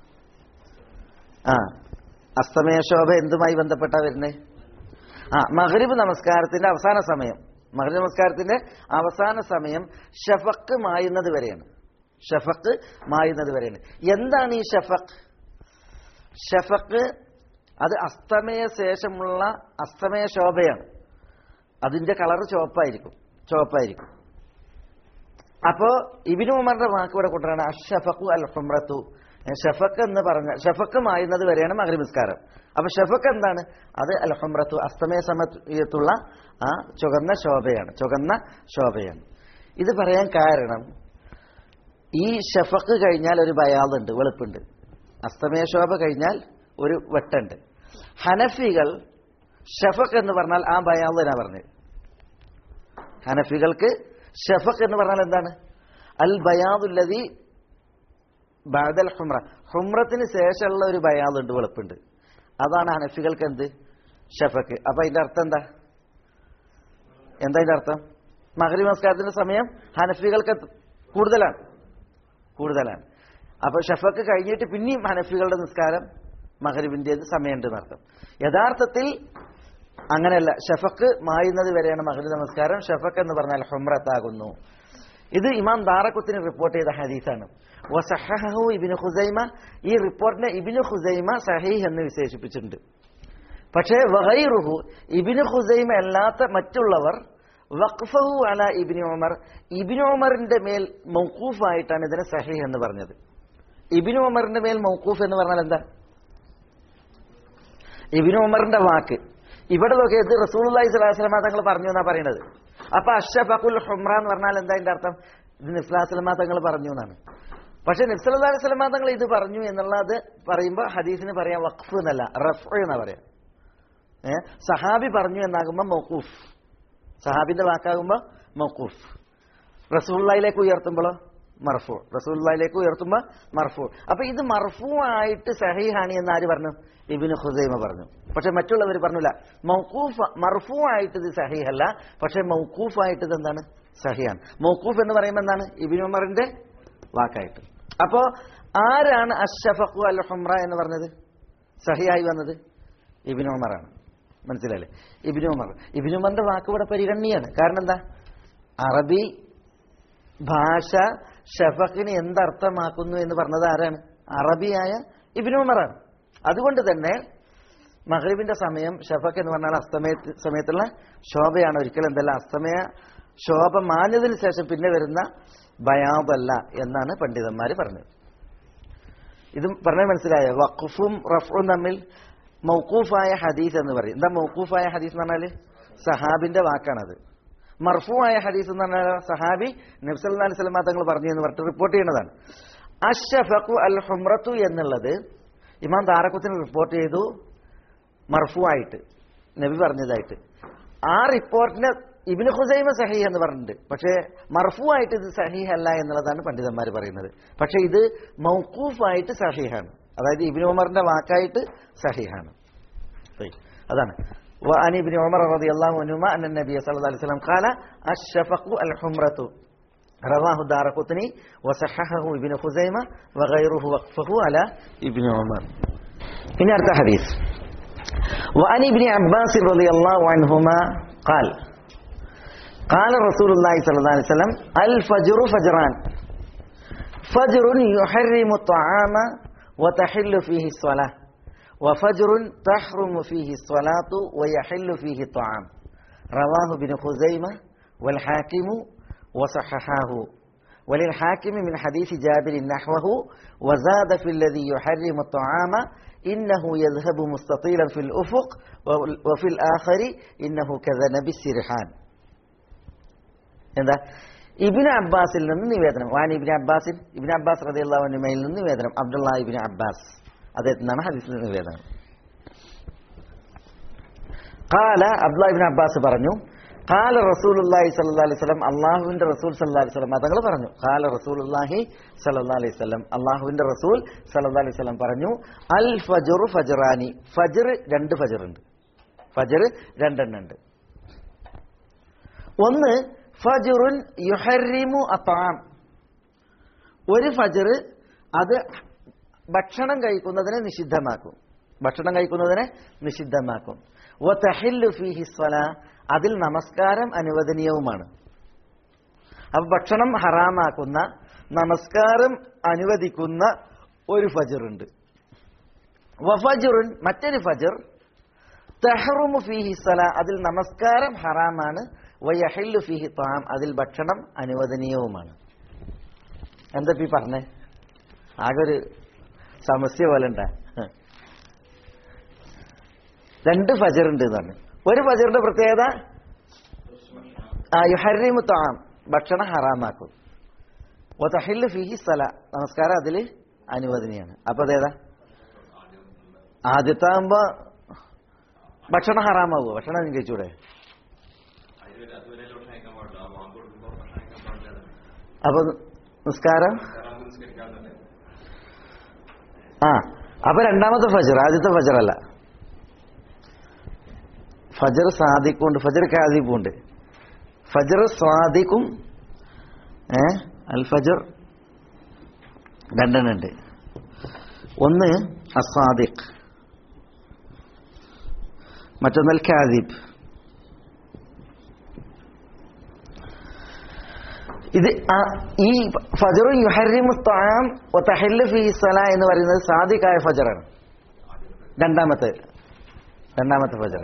ആ അസ്തമയ ശോഭ എന്തുമായി ബന്ധപ്പെട്ട വരുന്നത് ആ മഗ്രിബ് നമസ്കാരത്തിന്റെ അവസാന സമയം മഗ്രിബ് നമസ്കാരത്തിന്റെ അവസാന സമയം ഷഫക്ക് മായുന്നത് വരെയാണ് ഷഫക്ക് മായുന്നത് വരെയാണ് എന്താണ് ഈ ഷഫക്ക് ഷഫക്ക് അത് അസ്തമയ ശേഷമുള്ള അസ്തമയ ശോഭയാണ് അതിന്റെ കളർ ചുവപ്പായിരിക്കും ചുവപ്പായിരിക്കും അപ്പോ ഇബിനു ഉമറിന്റെ വാക്ക് ഇവിടെ കൊണ്ടുവരാണ് അഷഫഖു അൽ ഹുമ്രത്തു ഷഫക്ക് എന്ന് പറഞ്ഞ ഷഫക്ക് മായുന്നത് വരെയാണ് മഗ്രിബ് നിസ്കാരം അപ്പൊ ഷഫക്ക് എന്താണ് അത് അൽ ഹുമ്രത്തു അസ്തമയ സമയത്തുള്ള ആ ചുവന്ന ശോഭയാണ് ചുവന്ന ശോഭയാണ് ഇത് പറയാൻ കാരണം ഈ ഷഫക്ക് കഴിഞ്ഞാൽ ഒരു ബയാളുണ്ട് വെളുപ്പുണ്ട് അസ്തമയ ശോഭ കഴിഞ്ഞാൽ ഒരു വെട്ടുണ്ട് ഹനഫികൾ ഷഫക്ക് എന്ന് പറഞ്ഞാൽ ആ ബയാളിനാ പറഞ്ഞത് ഹനഫികൾക്ക് ഷഫക്ക് എന്ന് പറഞ്ഞാൽ എന്താണ് അൽ ബയാദുല്ലതി ബാദൽ ഹുമ്ര ഹുമ്രത്തിന് ശേഷമുള്ള ഒരു ബയാദുണ്ട് വെളുപ്പുണ്ട് അതാണ് ഹനഫികൾക്ക് എന്ത് ഷഫക്ക് അപ്പൊ അതിന്റെ അർത്ഥം എന്താ എന്താ അതിന്റെ അർത്ഥം മകരി നമസ്കാരത്തിന്റെ സമയം ഹനഫികൾക്ക് കൂടുതലാണ് കൂടുതലാണ് അപ്പൊ ഷഫക്ക് കഴിഞ്ഞിട്ട് പിന്നെയും ഹനഫികളുടെ നിസ്കാരം മഹരിബിന്റേത് സമയമുണ്ട് എന്നർത്ഥം യഥാർത്ഥത്തിൽ അങ്ങനെയല്ല ഷഫക്ക് മായുന്നത് വരെയാണ് മഹരി നമസ്കാരം ഷഫക്ക് എന്ന് പറഞ്ഞാൽ ഹുമ്രത്താകുന്നു ഇത് ഇമാം ദാറക്കുത്തിന് റിപ്പോർട്ട് ചെയ്ത ഹദീസാണ് വസഹഹു ഇബിന് ഖുസൈമ ഈ റിപ്പോർട്ടിനെ ഇബിന് ഖുസൈമ സഹീഹ് എന്ന് വിശേഷിപ്പിച്ചിട്ടുണ്ട് പക്ഷേ വഹൈറുഹു ഇബിന് ഖുസൈമ അല്ലാത്ത മറ്റുള്ളവർ വഖഫഹു അല ഇബിന് ഉമർ ഇബിന് ഉമറിന്റെ മേൽ മൗക്കൂഫായിട്ടാണ് ഇതിനെ സഹീഹ് എന്ന് പറഞ്ഞത് ഇബിന് ഉമറിന്റെ മേൽ മൗക്കൂഫ് എന്ന് പറഞ്ഞാൽ എന്താ ഇബിന് ഉമറിന്റെ വാക്ക് ഇവിടെ നോക്കിയ ഇത് റസൂലി സ്വലാസ്ലമ തങ്ങൾ പറഞ്ഞു എന്നാ പറയുന്നത് അപ്പൊ അഷഫഖുൽ ഹുമ്ര എന്ന് പറഞ്ഞാൽ എന്താ അതിന്റെ അർത്ഥം ഇത് നിസ്ലാസ്ലമ തങ്ങൾ പറഞ്ഞു എന്നാണ് പക്ഷെ നിസ്ലാ സ്വലമ തങ്ങൾ ഇത് പറഞ്ഞു എന്നുള്ളത് പറയുമ്പോൾ ഹദീസിന് പറയാം വഖഫ് എന്നല്ല റഫ് എന്നാ പറയാം ഏഹ് സഹാബി പറഞ്ഞു എന്നാകുമ്പോൾ മൗക്കൂഫ് സഹാബിന്റെ വാക്കാകുമ്പോൾ മൗക്കൂഫ് റസൂള്ളയിലേക്ക് ഉയർത്തുമ്പോഴോ മർഫു റസൂള്ളയിലേക്ക് ഉയർത്തുമ്പോൾ മർഫു അപ്പൊ ഇത് മർഫു ആയിട്ട് സഹീഹാണ് എന്ന് ആര് പറഞ്ഞു ഇബിന് ഹുസൈമ പറഞ്ഞു പക്ഷെ മറ്റുള്ളവർ പറഞ്ഞില്ല മൗക്കൂഫ് മർഫു ആയിട്ട് ഇത് സഹീഹല്ല പക്ഷെ മൗക്കൂഫ് ആയിട്ട് ഇത് എന്താണ് സഹിയാണ് മൗക്കൂഫ് എന്ന് പറയുമ്പോൾ എന്താണ് ഇബിൻ ഉമറിന്റെ വാക്കായിട്ട് അപ്പോ ആരാണ് അഷഫഖു അൽ ഹുമ്ര എന്ന് പറഞ്ഞത് സഹിയായി വന്നത് ഇബിൻ ഉമറാണ് മനസ്സിലല്ലേ ഇബിൻ ഉമർ ഇബിൻ ഉമറിന്റെ വാക്ക് ഇവിടെ പരിഗണനീയാണ് കാരണം എന്താ അറബി ഭാഷ ഷഫഖിന് എന്തർത്ഥമാക്കുന്നു എന്ന് പറഞ്ഞത് ആരാണ് അറബിയായ ഇബിൻ ഉമറാണ് അതുകൊണ്ട് തന്നെ മഗ്രിബിന്റെ സമയം ഷഫക്ക് എന്ന് പറഞ്ഞാൽ അസ്തമയ സമയത്തുള്ള ശോഭയാണ് ഒരിക്കലും എന്തല്ല അസ്തമയ ശോഭ മാഞ്ഞതിന് ശേഷം പിന്നെ വരുന്ന ബയാബല്ല എന്നാണ് പണ്ഡിതന്മാർ പറഞ്ഞത് ഇത് പറഞ്ഞാൽ മനസ്സിലായോ വഖഫും റഫും തമ്മിൽ മൗക്കൂഫായ ഹദീസ് എന്ന് പറയും എന്താ മൗക്കൂഫായ ഹദീസ് എന്ന് പറഞ്ഞാൽ സഹാബിന്റെ വാക്കാണത് മർഫുവായ ഹദീസ് എന്ന് പറഞ്ഞാൽ സഹാബി നബ്സല്ലാ അലൈഹി സ്വലമ തങ്ങൾ പറഞ്ഞു എന്ന് പറഞ്ഞിട്ട് റിപ്പോർട്ട് ചെയ്യുന്നതാണ് അഷഫഖു അൽ ഹുമ്രത്തു എന്നുള്ളത് ഇമാം താരക്കുത്തിന് റിപ്പോർട്ട് ചെയ്തു മർഫു ആയിട്ട് നബി പറഞ്ഞതായിട്ട് ആ റിപ്പോർട്ടിന് ഇബിന് ഹുസൈമ സഹി എന്ന് പറഞ്ഞിട്ടുണ്ട് പക്ഷേ മർഫു ആയിട്ട് ഇത് സഹീഹ് അല്ല എന്നുള്ളതാണ് പണ്ഡിതന്മാർ പറയുന്നത് പക്ഷേ ഇത് മൗക്കൂഫായിട്ട് സഹീഹാണ് അതായത് ഇബിന് ഉമറിന്റെ വാക്കായിട്ട് സഹീഹാണ് طيب. അതാണ് وعن ابن عمر رضي الله عنهما أن النبي صلى الله عليه وسلم قال الشفق الحمرة رواه دار قطني وصححه ابن خزيمة وغيره وقفه على ابن عمر إن أرتى حديث وعن ابن عباس رضي الله عنهما قال قال رسول الله صلى الله عليه وسلم الفجر فجران فجر يحرم الطعام وتحل فيه الصلاة وفجر تحرم فيه الصلاة ويحل فيه الطعام رواه ابن خزيمة والحاكم وصححاه وللحاكم من حديث جابر نحوه وزاد في الذي يحرم الطعام إنه يذهب مستطيلا في الأفق وفي الآخر إنه كذنب السرحان എന്താ ഇബിന് അബ്ബാസിൽ നിന്ന് നിവേദനം വാൻ ഇബിന് അബ്ബാസിൽ ഇബിന് അബ്ബാസ് റതിയുള്ള നിമയിൽ നിന്ന് നിവേദനം അബ്ദുള്ള ഇബിന് അബ്ബാസ് അദ്ദേഹത്തിനാണ് ഹദീസിൽ നിവേദനം കാല അബ്ദുള്ള ഇബിന് അബ്ബാസ് പറഞ്ഞു കാല റസൂലുല്ലാഹി സല്ലല്ലാഹി അലൈഹി വസല്ലം അള്ളാഹുവിന്റെ റസൂൽ സല്ലല്ലാഹി അലൈഹി വസല്ലം അതങ്ങൾ പറഞ്ഞു കാല റസൂലുല്ലാഹി സല്ലല്ലാഹി അലൈഹി വസല്ലം അള്ളാഹുവിന്റെ റസൂൽ സല്ലല്ലാഹി അലൈഹി വസല്ലം പറഞ്ഞു അൽ ഫജറു ഫജറാനി ഫജർ രണ്ട് ഫജർ ഉണ്ട് ഫജർ രണ്ടെണ്ണം ഉണ്ട് ഒന്ന് ഫജറുൻ യുഹരിമു അത്താം ഒരു ഫജർ അത് ഭക്ഷണം കഴിക്കുന്നതിനെ നിഷിദ്ധമാക്കും ഭക്ഷണം കഴിക്കുന്നതിനെ നിഷിദ്ധമാക്കും വതഹില്ലു ഫീഹി സ്വല അതിൽ നമസ്കാരം അനുവദനീയവുമാണ് അപ്പൊ ഭക്ഷണം ഹറാമാക്കുന്ന നമസ്കാരം അനുവദിക്കുന്ന ഒരു ഫജറുണ്ട് വഫജറുൻ മറ്റൊരു ഫജർ തെഹറുമു ഫീഹി സ്വല അതിൽ നമസ്കാരം ഹറാമാണ് വയഹില്ലു ഫീഹി താം അതിൽ ഭക്ഷണം അനുവദനീയവുമാണ് എന്താ ഈ പറഞ്ഞേ ആകെ ഒരു സമസ്യ പോലെ ഉണ്ടാ രണ്ട് ഫജർ ഉണ്ട് എന്നാണ് ഒരു ഫജറിന്റെ പ്രത്യേകത യുഹരിമു താം ഭക്ഷണം ഹറാമാക്കും ഒതഹില്ലു ഫിഹി സ്ഥല നമസ്കാരം അതിൽ അനുവദനീയാണ് അപ്പൊ അതേതാ ആദ്യത്തെ ആകുമ്പോ ഭക്ഷണം ഹറാമാവോ ഭക്ഷണം കഴിച്ചൂടെ അപ്പൊ നിസ്കാരം ആ അപ്പൊ രണ്ടാമത്തെ ഫജർ ആദ്യത്തെ ഫജർ അല്ല ഫജർ സാദിക്കുണ്ട് ഫജർ കാദിപ്പുണ്ട് ഫജർ സ്വാദിക്കും ഏ അൽ ഫജർ രണ്ടെണ്ണം ഉണ്ട് ഒന്ന് അസാദിഖ് മറ്റൊന്നൽ കാദിബ് ഇത് ഈ ഫജറു യുഹരിമു താം തഹല്ലു ഫി സല എന്ന് പറയുന്നത് സാദിഖായ ഫജറാണ് രണ്ടാമത്തെ രണ്ടാമത്തെ ഫജർ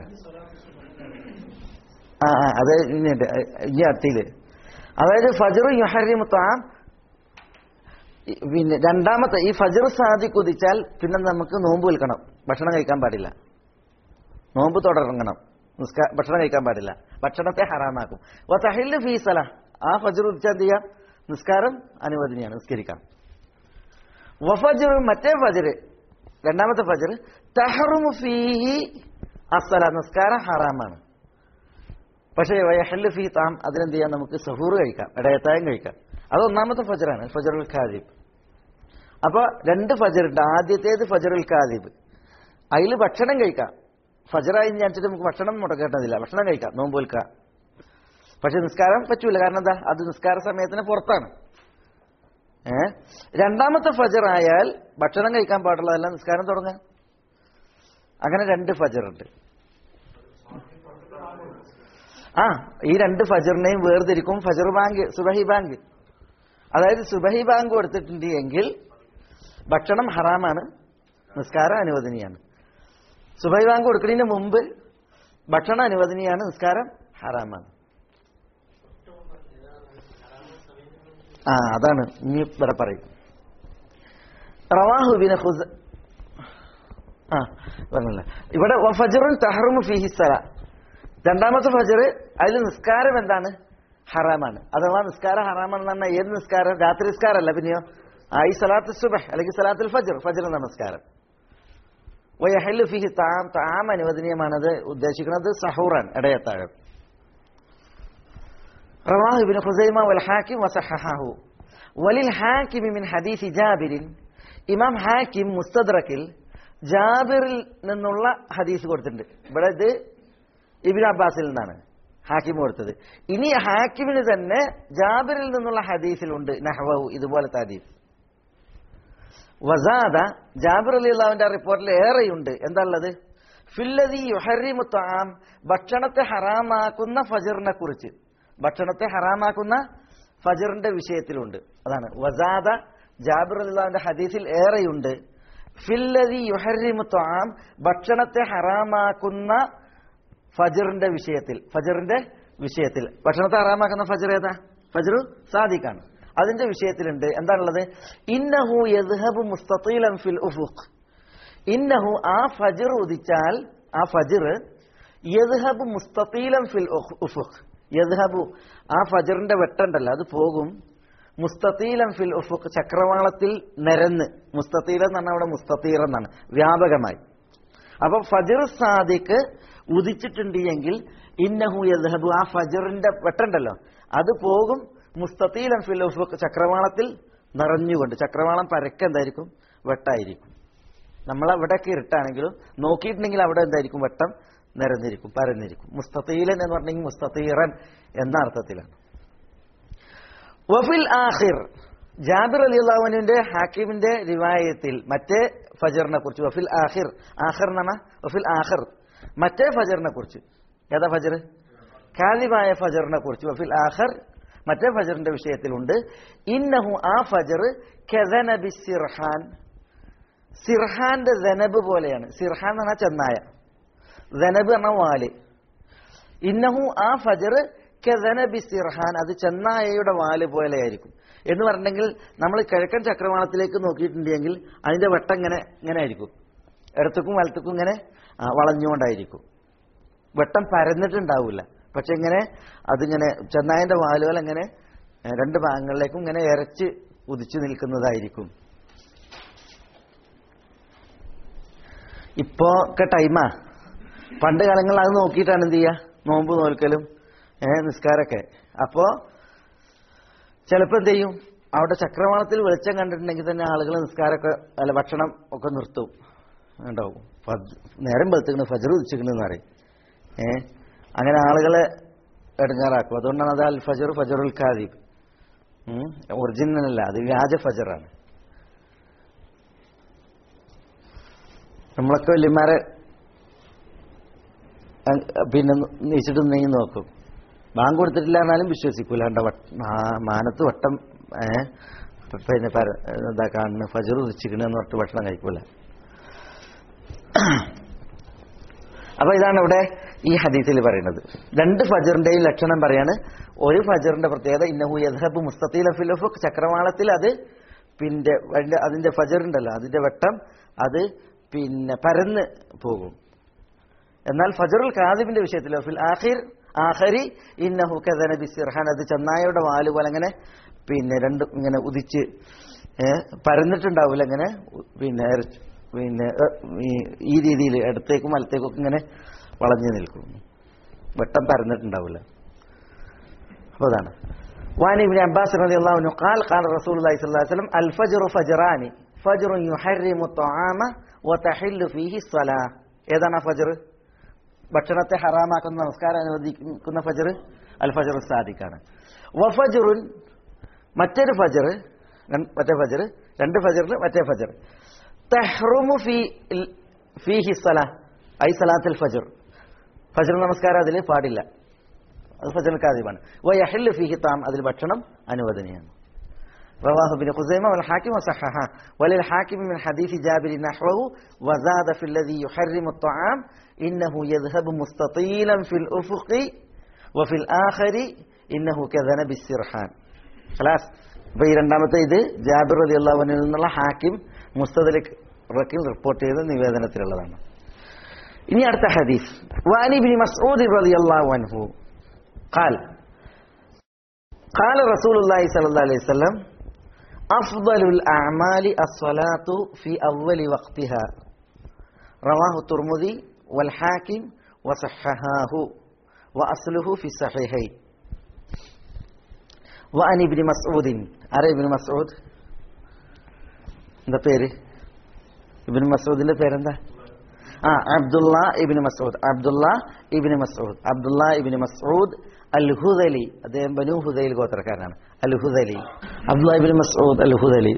ആ ആ അത് ഇനിയുണ്ട് ഇനി അടുത്തില് അതായത് ഫജറു യുഹരിമു താം പിന്നെ രണ്ടാമത്തെ ഈ ഫജർ സാദി കുതിച്ചാൽ പിന്നെ നമുക്ക് നോമ്പ് വിൽക്കണം ഭക്ഷണം കഴിക്കാൻ പാടില്ല നോമ്പ് തുടങ്ങണം നിസ്കാ ഭക്ഷണം കഴിക്കാൻ പാടില്ല ഭക്ഷണത്തെ ഹറാമാക്കും തഹില്ലു ഫീ സല ആ ഫജർ ഉദിച്ചാൽ എന്ത് ചെയ്യാം നിസ്കാരം അനുവദനീയാണ് നിസ്കരിക്കാം വഫജർ മറ്റേ ഫജർ രണ്ടാമത്തെ ഫജർ തഹറുമു ഫീഹി അസല നിസ്കാരം ഹറാമാണ് പക്ഷേ വയഹല്ലു ഫീ താം അതിനെന്ത് ചെയ്യാം നമുക്ക് സഹൂർ കഴിക്കാം ഇടയത്തായം കഴിക്കാം അത് ഒന്നാമത്തെ ഫജറാണ് ഫജറുൽ ഖാദിബ് അപ്പൊ രണ്ട് ഫജറുണ്ട് ആദ്യത്തേത് ഫജറുൽ ഖാദിബ് അതിൽ ഭക്ഷണം കഴിക്കാം ഫജറായി വിചാരിച്ചിട്ട് നമുക്ക് ഭക്ഷണം മുടക്കേണ്ടതില്ല ഭക്ഷണം കഴിക്കാം നോമ്പ് വിൽക്കാം പക്ഷെ നിസ്കാരം പറ്റൂല കാരണം എന്താ അത് നിസ്കാര സമയത്തിന് പുറത്താണ് ഏ രണ്ടാമത്തെ ഫജർ ആയാൽ ഭക്ഷണം കഴിക്കാൻ പാടുള്ളതല്ല നിസ്കാരം തുടങ്ങാൻ അങ്ങനെ രണ്ട് ഫജർ ഉണ്ട് ആ ഈ രണ്ട് ഫജറിനെയും വേർതിരിക്കും ഫജർ ബാങ്ക് സുബഹി ബാങ്ക് അതായത് സുബഹി ബാങ്ക് കൊടുത്തിട്ടുണ്ട് എങ്കിൽ ഭക്ഷണം ഹറാമാണ് നിസ്കാരം അനുവദനീയാണ് സുബൈ ബാങ്ക് കൊടുക്കുന്നതിന് മുമ്പ് ഭക്ഷണം അനുവദനീയാണ് നിസ്കാരം ഹറാമാണ് ആ അതാണ് ഇനി ഇവിടെ പറയും റവാഹുബിന് ഹുസ് ആ പറഞ്ഞില്ല ഇവിടെ ഫജറുൻ തഹറുമു ഫിഹി സല രണ്ടാമത്തെ ഫജർ അതിൽ നിസ്കാരം എന്താണ് ഹറാമാണ് അഥവാ നിസ്കാരം ഹറാമാണെന്ന് പറഞ്ഞാൽ ഏത് നിസ്കാരം രാത്രി നിസ്കാരമല്ല പിന്നെയോ ആ ഈ സലാത്ത് സുബഹ് അല്ലെങ്കിൽ സലാത്തുൽ ഫജർ ഫജർ നമസ്കാരം വയഹല്ലു ഫിഹി താം താം അനുവദനീയമാണത് ഉദ്ദേശിക്കുന്നത് സഹൂറാൻ ഇടയത്താഴം رواه ابن خزيمة والحاكم وصححه وللحاكم من حديث جابر ഇമാം ഹാക്കിം മുസ്തദ്രക്കിൽ ജാബിറിൽ നിന്നുള്ള ഹദീസ് കൊടുത്തിട്ടുണ്ട് ഇവിടെ ഇത് ഇബിൻ അബ്ബാസിൽ നിന്നാണ് ഹാക്കിം കൊടുത്തത് ഇനി ഹാക്കിമിന് തന്നെ ജാബിറിൽ നിന്നുള്ള ഹദീസിലുണ്ട് നഹ്വഹു ഇതുപോലത്തെ ഹദീസ് വസാദ ജാബിർ അലി അള്ളാവിന്റെ റിപ്പോർട്ടിൽ ഏറെയുണ്ട് എന്താ ഉള്ളത് ഫില്ലതി യുഹരിമു ത്വാം ഭക്ഷണത്തെ ഹറാമാക്കുന്ന ഫജറിനെ കുറിച്ച് ഭക്ഷണത്തെ ഹറാമാക്കുന്ന ഫജറിന്റെ വിഷയത്തിലുണ്ട് അതാണ് വസാദ ജാബിർ അലി അള്ളാവിന്റെ ഹദീസിൽ ഏറെയുണ്ട് ഫില്ലതി യുഹരിമു ത്വാം ഭക്ഷണത്തെ ഹറാമാക്കുന്ന ഫജറിന്റെ വിഷയത്തിൽ ഫജറിന്റെ വിഷയത്തിൽ ഭക്ഷണത്തെ ഹറാമാക്കുന്ന ഫജർ ഏതാ ഫജറു സാദിഖാണ് അതിന്റെ വിഷയത്തിലുണ്ട് എന്താണുള്ളത് ഇന്നഹു യദ്ഹബു മുസ്തീലൻ ഫിൽ ഉഫുഖ് ഇന്നഹു ആ ഫജർ ഉദിച്ചാൽ ആ ഫജർ യദ്ഹബു മുസ്തീലൻ ഫിൽ ഉഫുഖ് യദ്ഹബു ആ ഫജറിന്റെ വെട്ടുണ്ടല്ലോ അത് പോകും മുസ്തീലൻ ഫിൽ ഉഫുഖ് ചക്രവാളത്തിൽ നിരന്ന് മുസ്തീലൻ എന്ന് പറഞ്ഞാൽ അവിടെ മുസ്തീർ എന്നാണ് വ്യാപകമായി അപ്പൊ ഫജർ സാദിഖ് ഉദിച്ചിട്ടുണ്ട് എങ്കിൽ ഇന്നഹു യദ്ഹബു ആ ഫജറിന്റെ വെട്ടുണ്ടല്ലോ അത് പോകും മുസ്തീലൻ ഫിൽ ഉഫുഖ് ചക്രവാളത്തിൽ നിറഞ്ഞുകൊണ്ട് ചക്രവാളം പരക്കെ എന്തായിരിക്കും വെട്ടായിരിക്കും നമ്മൾ അവിടെയൊക്കെ ഇരുട്ടാണെങ്കിലും നോക്കിയിട്ടുണ്ടെങ്കിൽ അവിടെ എന്തായിരിക്കും വെട്ടം നിരന്നിരിക്കും പരന്നിരിക്കും മുസ്തീലൻ എന്ന് പറഞ്ഞെങ്കിൽ മുസ്തീറൻ എന്ന അർത്ഥത്തിലാണ് വഫിൽ ആഖിർ ജാബിർ അലി അള്ളാഹുവിന്റെ ഹാക്കിമിന്റെ റിവായത്തിൽ മറ്റേ ഫജറിനെ കുറിച്ച് വഫിൽ ആഖിർ ആഖിർ എന്നാണ് വഫിൽ ആഖിർ മറ്റേ ഫജറിനെ കുറിച്ച് ഏതാ ഫജർ കാലിമായ ഫജറിനെ കുറിച്ച് വഫിൽ ആഖിർ മറ്റേ ഫജറിന്റെ വിഷയത്തിലുണ്ട് ഇന്നഹു ആ ഫജർ കെതനബി സിർഹാൻ സിർഹാന്റെ ദനബ് പോലെയാണ് സിർഹാൻ എന്ന് പറഞ്ഞാൽ ചെന്നായ ദനബ് എന്ന വാല് ഇന്നഹു ആ ഫജർ കെതനബി സിർഹാൻ അത് ചെന്നായയുടെ വാല് പോലെയായിരിക്കും എന്ന് പറഞ്ഞെങ്കിൽ നമ്മൾ കിഴക്കൻ ചക്രവാളത്തിലേക്ക് നോക്കിയിട്ടുണ്ടെങ്കിൽ അതിന്റെ വെട്ടം ഇങ്ങനെ ഇങ്ങനെ ആയിരിക്കും ഇടത്തേക്കും വലത്തേക്കും ഇങ്ങനെ ആ, വളഞ്ഞുകൊണ്ടായിരിക്കും വെട്ടം പരന്നിട്ടുണ്ടാവില്ല പക്ഷെ ഇങ്ങനെ അതിങ്ങനെ ചെന്നായന്റെ വാലുകൾ ഇങ്ങനെ ഏ, രണ്ട് ഭാഗങ്ങളിലേക്കും ഇങ്ങനെ ഇരച്ച് ഉദിച്ചു നിൽക്കുന്നതായിരിക്കും ഇപ്പോ ഒക്കെ ടൈമാ പണ്ട് കാലങ്ങളിൽ അത് നോക്കിയിട്ടാണ് എന്ത് ചെയ്യുക നോമ്പ് നോൽക്കലും ഏഹ് നിസ്കാരമൊക്കെ അപ്പോ ചിലപ്പോൾ എന്ത് ചെയ്യും അവിടെ ചക്രവാളത്തിൽ വെളിച്ചം കണ്ടിട്ടുണ്ടെങ്കിൽ തന്നെ ആളുകൾ നിസ്കാരമൊക്കെ അല്ല ഭക്ഷണം ഒക്കെ നിർത്തും ഉണ്ടാവും ഫജ്- നേരം വെളുത്തിക്കണ് ഫജർ ഉദിച്ചിക്കണെന്ന് പറയും ഏ അങ്ങനെ ആളുകളെ എടുങ്ങാറാക്കും അതുകൊണ്ടാണ് അത് അൽ ഫജർ ഫജറുൽ ഖാദിബ് ഒറിജിനൽ അല്ല അത് വ്യാജ ഫജറാണ് നമ്മളൊക്കെ വല്യമാരെ അങ് പിന്നെ നീച്ചിട്ട് നീങ്ങി നോക്കും ബാങ്ക് കൊടുത്തിട്ടില്ല എന്നാലും വിശ്വസിക്കൂല കണ്ട വട്ട മാ- മാനത്ത് വട്ടം ഏ പിന്നെ പര- എന്താ കാണുന്നത് ഫജർ ഉദിച്ചിക്കണെന്ന് പറഞ്ഞിട്ട് ഭക്ഷണം കഴിക്കൂല അപ്പൊ ഇതാണ് ഇവിടെ ഈ ഹദീസിൽ പറയുന്നത് രണ്ട് ഫജറിന്റെയും ലക്ഷണം പറയാണ് ഒരു ഫജറിന്റെ പ്രത്യേകത ഇന്നഹു യദ്ഹബ് മുസ്തീല ഫിലോഫുക്ക് ചക്രവാളത്തിൽ അത് പിന്നെ അതിന്റെ അതിന്റെ ഫജറുണ്ടല്ലോ അതിന്റെ വെട്ടം അത് പിന്നെ പരന്ന് പോകും എന്നാൽ ഫജറുൽ കാദിബിന്റെ വിഷയത്തിൽ ഫിൽ ആഖിർ ആഖരി ഇന്നഹു കദന ബിസിർഹാൻ അത് ചെന്നായയുടെ വാല് പോലെ അങ്ങനെ പിന്നെ രണ്ടും ഇങ്ങനെ ഉദിച്ച് ഏ, പരന്നിട്ടുണ്ടാവില്ല ഇങ്ങനെ ഉ- പിന്നെ എര- പിന്നെ എ, ഈ- ഈ രീതിയിൽ ഇടത്തേക്കും വലത്തേക്കും ഒക്കെ ഇങ്ങനെ വളഞ്ഞു നിൽക്കും വെട്ടം പരന്നിട്ടുണ്ടാവില്ല അപ്പൊ അതാണ് وعن ابن عباس رضي الله عنه قال قال رسول الله صلى الله عليه وسلم الفجر فجران فجر يحرم الطعام وتحل فيه الصلاة ഏതാണ് ആ ഫജർ ഭക്ഷണത്തെ ഹറാമാക്കുന്ന നമസ്കാരം അനുവദിക്കുന്ന ഫജർ അൽ ഫജർ സാദിഖാണ് വഫജറുൻ മറ്റൊരു ഫജർ മറ്റേ ഫജർ രണ്ട് ഫജറിൽ മറ്റേ ഫജർ തഹ്റുമു ഫീ ഫീഹി സല ഐ സലാത്തുൽ ഫജർ ഫജർ നമസ്കാരം അതിൽ പാടില്ല അത് ഫജർ കാദിബാണ് വയഹല്ലു ഫീഹി താം അതിൽ ഭക്ഷണം അനുവദനീയമാണ് رواه ابن خزيمة والحاكم وصححه وللحاكم من حديث جابر نحوه وزاد في الذي يحرم الطعام إنه يذهب مستطيلا في الأفق وفي الآخر إنه كذنب السرحان خلاص അപ്പോൾ ഈ രണ്ടാമത്തെ ഇത് ജാബിർ അലി അള്ളാഹുവിനിൽ നിന്നുള്ള ഹാക്കിം മുസ്തദലിക് റക്കിൽ റിപ്പോർട്ട് ചെയ്ത നിവേദനത്തിലുള്ളതാണ് ഇനി അടുത്ത ഹദീസ് വാനി ബിൻ മസ്ഊദ് റളിയല്ലാഹു അൻഹു قال قال رسول الله صلى الله عليه وسلم أفضل الأعمال الصلاة في أول وقتها رواه الترمذي والحاكم وصححاه وأصله في الصحيحين وعن ابن مسعود أرى ابن مسعود എന്താ പേര് ഇബിൻ മസൂദിന്റെ പേരെന്താ ആ അബ്ദുള്ള ഇബിൻ മസൂദ് അബ്ദുള്ള ഇബിൻ മസൂദ് അബ്ദുള്ള ഇബിൻ മസൂദ് അൽ ഹുദലി അദ്ദേഹം ബനു ഹുദൈൽ ഗോത്രക്കാരനാണ് അൽ ഹുദലി അബ്ദുള്ള ഇബിൻ മസൂദ് അൽ ഹുദലി